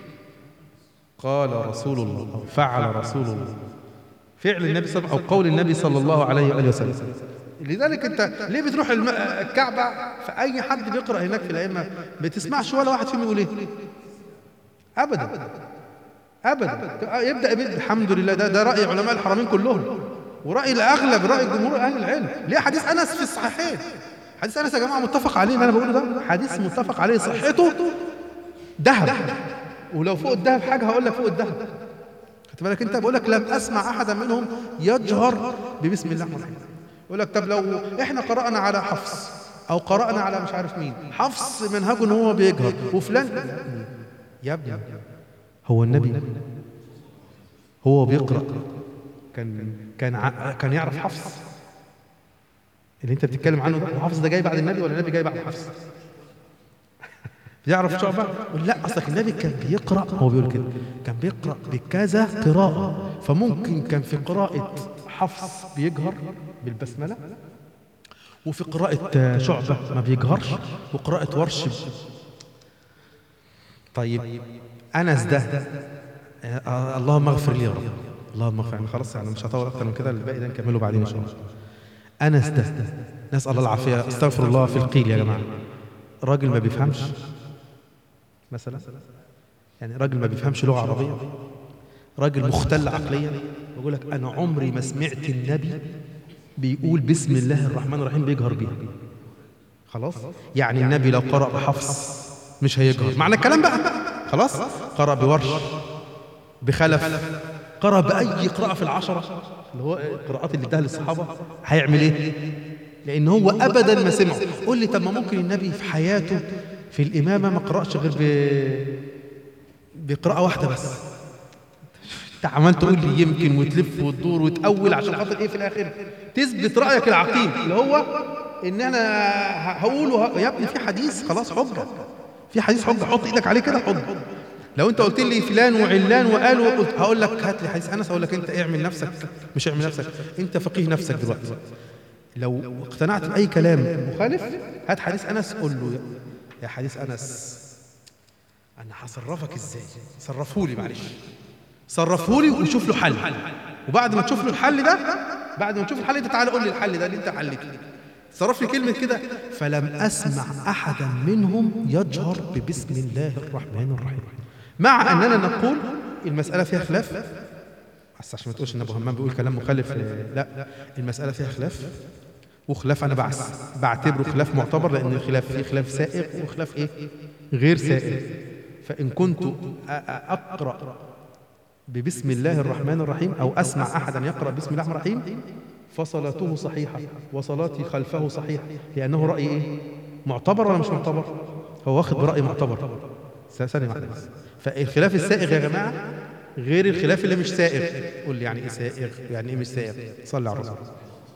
قال رسول الله أو فعل رسول الله فعل النبي صلى الله عليه وسلم أو قول النبي صلى الله عليه وآله وسلم لذلك انت ليه بتروح الم... الكعبه فاي حد بيقرا هناك في الائمه ما بتسمعش ولا واحد فيهم يقول ايه ابدا ابدا يبدا يبدا الحمد لله ده ده راي علماء الحرمين كلهم وراي الاغلب راي جمهور اهل العلم ليه حديث انس في الصحيحين حديث انس يا جماعه متفق عليه ما انا بقوله ده حديث متفق عليه صحته ذهب ولو فوق الذهب حاجه هقول لك فوق الذهب خدت بالك انت بقول لك لم اسمع احدا منهم يجهر ببسم الله الرحمن الرحيم يقول لك طب لو احنا قرانا على حفص او قرانا على مش عارف مين حفص منهجه ان هو بيجهر وفلان يا ابني هو النبي هو بيقرا كان كان ع- كان يعرف حفص اللي انت بتتكلم عنه ده حفص ده جاي بعد النبي ولا النبي جاي بعد حفص يعرف شعبة يقول لا أصلك النبي كان بيقرأ هو بيقول كده كان بيقرأ بكذا قراءة فممكن كان في قراءة حفص بيجهر بالبسملة وفي قراءة شعبة ما بيجهرش وقراءة ورش ب- طيب أنس ده آه، اللهم اغفر لي يا رب اللهم اغفر لي خلاص يعني مش هطول أكتر من كده الباقي ده نكمله بعدين إن شاء الله أنس ده نسأل الله العافية استغفر الله في القيل يا جماعة راجل ما بيفهمش مثلا يعني راجل ما بيفهمش لغة عربية راجل مختل عقليا بقول لك أنا عمري ما سمعت النبي بيقول بسم الله الرحمن الرحيم بيجهر بيها خلاص يعني النبي لو قرأ بحفص مش هيجهر معنى الكلام بقى خلاص قرأ بورش بخلف قرأ بأي قراءة في العشرة اللي هو القراءات اللي اداها للصحابة هيعمل ايه؟ لأن هو أبدا ما سمعه قول لي طب ما ممكن النبي في حياته في الإمامة ما قرأش غير ب... بقراءة واحدة بس انت عمال تقول لي يمكن وتلف وتدور وتأول عشان خاطر ايه في الآخر تثبت رأيك العقيم اللي هو ان انا ه- هقوله ه- يا ابني في حديث خلاص حجة في حديث حجة حط ايدك عليه كده حجة لو انت قلت لي فلان وعلان وقال وقلت هقول لك هات لي حديث انس هقول لك انت اعمل نفسك مش اعمل نفسك انت فقيه نفسك دلوقتي لو اقتنعت باي كلام مخالف هات حديث انس قول له يا- يا حديث انس انا هصرفك ازاي صرفهولي معلش صرفهولي وشوف له حل وبعد ما تشوف له الحل ده بعد ما تشوف الحل ده تعالى قول لي الحل ده اللي انت حلته صرف لي كلمة كده فلم أسمع أحدا منهم يجهر ببسم الله الرحمن الرحيم مع أننا نقول المسألة فيها خلاف بس عشان ما تقولش ان ابو همام بيقول كلام مخالف آه، لا المسألة فيها خلاف وخلاف انا بعس بعتبره خلاف معتبر لان الخلاف فيه خلاف سائغ وخلاف ايه غير سائغ فان كنت أ- أ- اقرا ببسم الله الرحمن الرحيم او اسمع احدا يقرا بسم الله الرحمن الرحيم فصلاته صحيحه وصلاتي خلفه صحيحه لانه راي ايه معتبر ولا مش معتبر هو واخد براي معتبر س- ثانيه واحده بس فالخلاف السائغ يا جماعه غير الخلاف اللي مش سائغ قول لي يعني ايه سائغ يعني ايه مش سائغ صلي على الرسول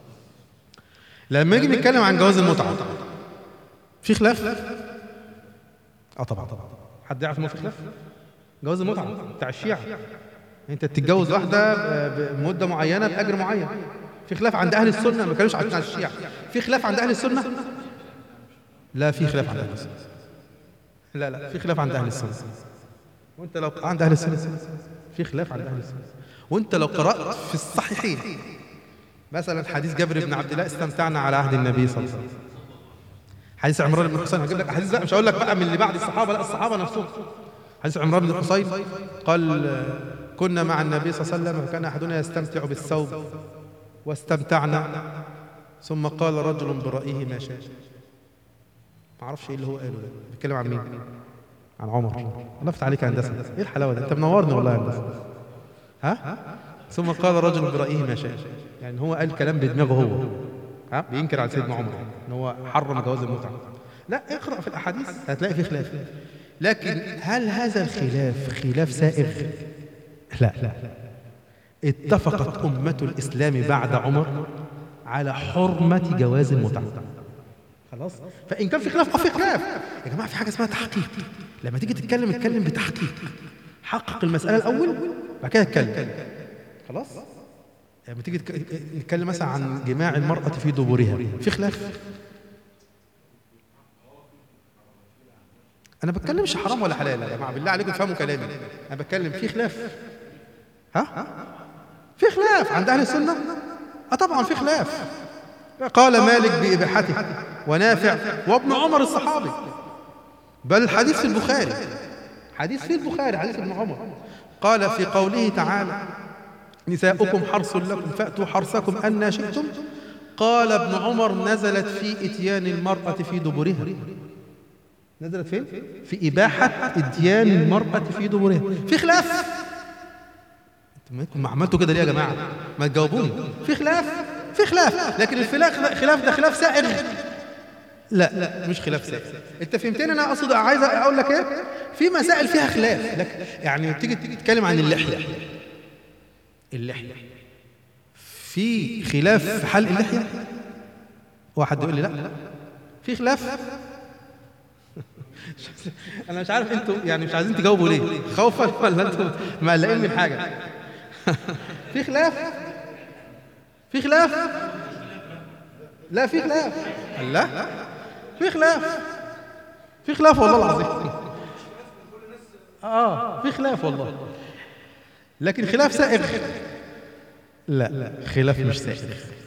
لما نيجي نتكلم عن جواز المتعه في خلاف اه طبعا طبعا حد يعرف انه في خلاف جواز المتعه بتاع الشيعه انت تتجوز واحده ب- بمده معينه باجر معين في خلاف عند اهل السنه ما بتكلمش عن الشيعه في خلاف عند اهل السنه لا في خلاف عند اهل السنه لا لا في خلاف عند اهل السنه وانت لو عند اهل السنه في خلاف عند اهل السنه وانت لو قرات في الصحيحين مثلا حديث جابر بن عبد الله استمتعنا على عهد النبي صلى الله عليه وسلم حديث عمران بن حسين هجيب لك احاديث بقى مش هقول لك بقى من اللي بعد الصحابه لا الصحابه نفسهم حديث عمران بن حسين قال آه، كنا مع النبي صلى الله عليه وسلم وكان احدنا يستمتع بالثوب واستمتعنا ثم قال رجل برايه ما شاء ما اعرفش ايه اللي هو قاله ده بيتكلم عن مين عن عمر الله يفتح عليك يا هندسه ايه الحلاوه دي انت منورني والله يا هندسه ها ثم قال رجل برايه ما شاء يعني هو قال كلام بدماغه هو ها بينكر على سيدنا عمر ان هو حرم جواز المتعه لا اقرا في الاحاديث هتلاقي في خلاف لكن هل هذا الخلاف خلاف سائغ لا لا اتفقت أمة الإسلام بعد عمر على حرمة جواز المتعة خلاص فإن كان في خلاف أه في خلاف يا جماعة في حاجة اسمها تحقيق لما تيجي تتكلم اتكلم بتحقيق حقق المسألة الأول بعد كده اتكلم خلاص لما تيجي تك- نتكلم مثلا عن جماع المرأة في دبرها في خلاف انا بتكلمش حرام ولا حلال يا جماعه بالله عليكم فهموا كلامي انا بتكلم في خلاف ها في خلاف عند اهل السنه اه طبعا في خلاف قال مالك بإباحته ونافع وابن عمر الصحابي بل الحديث في البخاري حديث في البخاري حديث ابن عمر قال في قوله تعالى نساؤكم حرص لكم فأتوا حرصكم أن شئتم قال ابن عمر نزلت في إتيان المرأة في دبرها نزلت فين؟ في إباحة إتيان المرأة في دبرها في خلاف انتم ما عملتوا كده ليه يا جماعة؟ ما تجاوبوني في خلاف في خلاف لكن الخلاف خلاف ده خلاف سائغ لا لا مش خلاف سائغ انت فهمتني انا اقصد عايز اقول لك ايه في مسائل فيها خلاف لك يعني تيجي تتكلم عن اللحيه اللحيه في خلاف في حلق اللحيه واحد يقول لي لا في خلاف انا مش عارف انتوا يعني مش عايزين تجاوبوا ليه خوفا ولا انتوا مقلقين من حاجه في خلاف في خلاف لا في خلاف لا في خلاف في خلاف والله العظيم اه في خلاف والله لكن خلاف سائغ لا خلاف مش سائغ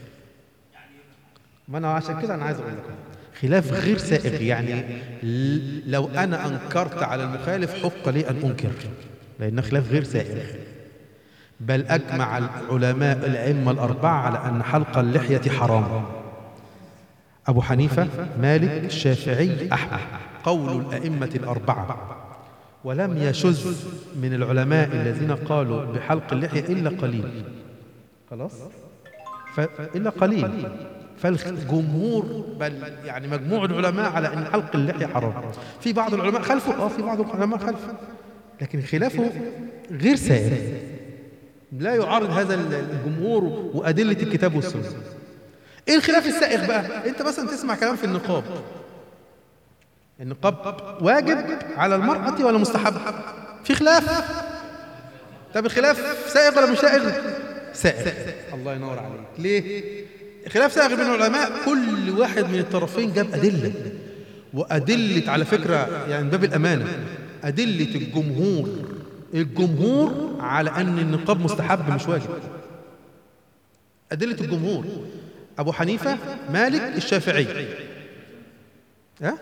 ما انا عشان كده انا عايز اقول لكم خلاف غير سائغ يعني لو انا انكرت على المخالف حق لي ان انكر لان خلاف غير سائغ بل اجمع العلماء الائمه الاربعه على ان حلق اللحيه حرام ابو حنيفه مالك الشافعي احمد قول الائمه الاربعه ولم يشذ من العلماء الذين قالوا بحلق اللحيه الا قليل خلاص إلا قليل فالجمهور بل يعني مجموع العلماء على ان حلق اللحيه حرام في بعض العلماء خلفه اه في بعض العلماء خلفه لكن خلافه غير سائر لا يعارض هذا الجمهور وادله الكتاب والسنه ايه الخلاف السائغ بقى انت مثلا تسمع كلام في النقاب النقاب واجب على المرأة ولا مستحب في خلاف طب الخلاف سائغ ولا مش سائغ سائغ الله ينور عليك ليه خلاف سائغ بين العلماء كل واحد من الطرفين جاب أدلة وأدلة على فكرة يعني باب الأمانة أدلة الجمهور الجمهور على أن النقاب مستحب مش واجب أدلة الجمهور أبو حنيفة مالك الشافعي ها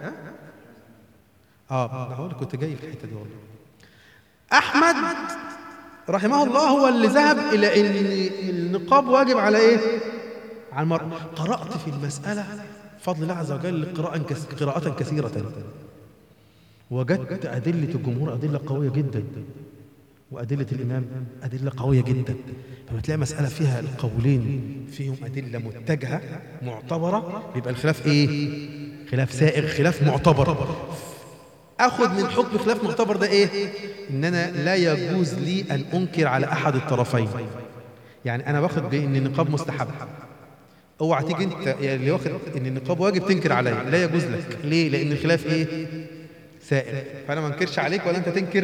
اه هو كنت جاي في الحته دي والله احمد رحمه الله هو اللي ذهب الى ان النقاب واجب على ايه على المرأة قرأت في المسألة بفضل الله عز وجل قراءة قراءة كثيرة وجدت أدلة الجمهور أدلة قوية جدا وأدلة الإمام أدلة قوية جدا لما تلاقي مسألة فيها القولين فيهم أدلة متجهة معتبرة بيبقى الخلاف إيه؟ خلاف سائغ خلاف معتبر اخذ من حكم خلاف معتبر ده ايه ان انا لا يجوز لي ان انكر على احد الطرفين يعني انا واخد بان النقاب مستحب اوعى تيجي انت يعني اللي واخد ان النقاب واجب تنكر عليا لا يجوز لك ليه لان الخلاف ايه سائر فانا ما انكرش عليك ولا انت تنكر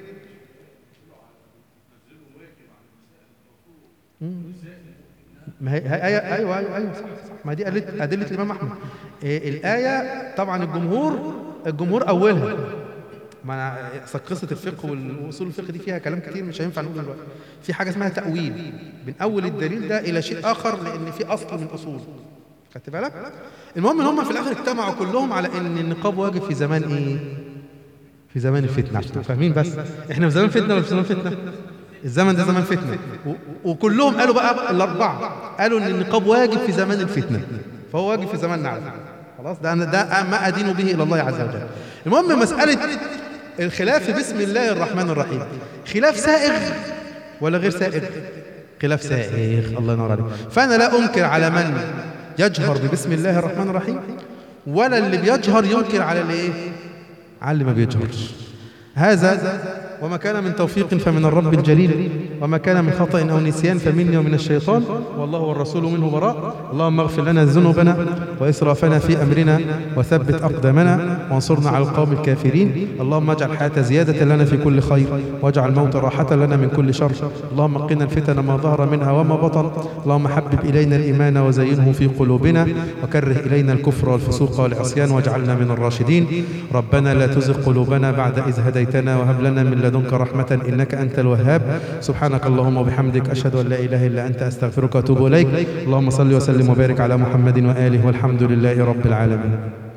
ما هي آية أيوة أيوة أيوة صح صح ما دي أدلة أدلة الإمام أحمد إيه الآية طبعا الجمهور الجمهور أولها ما أنا قصة الفقه والأصول الفقه دي فيها كلام كتير مش هينفع نقوله دلوقتي في حاجة اسمها تأويل من أول الدليل ده إلى شيء آخر لأن في أصل من أصول خدت بالك؟ المهم إن هم في الآخر اجتمعوا كلهم على إن النقاب واجب في زمان إيه؟ في زمان الفتنة عشان فاهمين بس إحنا في زمان فتنة ولا في زمان فتنة؟ الزمن ده زمان فتنة وكلهم قالوا بقى الأربعة قالوا إن النقاب واجب في زمان الفتنة فهو واجب في زماننا على فكرة خلاص ده أنا ده ما أدين به إلى الله عز وجل المهم مسألة الخلاف بسم الله الرحمن الرحيم خلاف سائغ ولا غير سائغ خلاف سائغ الله ينور عليك فأنا لا أنكر على من يجهر ببسم الله الرحمن الرحيم ولا اللي بيجهر ينكر على اللي ايه على اللي ما بيجهرش هذا وما كان من توفيق فمن الرب الجليل وما كان من خطأ أو نسيان فمني ومن الشيطان والله والرسول منه براء اللهم اغفر لنا ذنوبنا وإسرافنا في أمرنا وثبت أقدامنا وانصرنا على القوم الكافرين اللهم اجعل الحياة زيادة لنا في كل خير واجعل الموت راحة لنا من كل شر اللهم قنا الفتن ما ظهر منها وما بطن اللهم حبب إلينا الإيمان وزينه في قلوبنا وكره إلينا الكفر والفسوق والعصيان واجعلنا من الراشدين ربنا لا تزغ قلوبنا بعد إذ هديتنا وهب لنا من لدنك رحمة إنك أنت الوهاب سبحانك اللهم وبحمدك أشهد أن لا إله إلا أنت أستغفرك وأتوب إليك اللهم صل وسلم وبارك على محمد وآله والحمد لله رب العالمين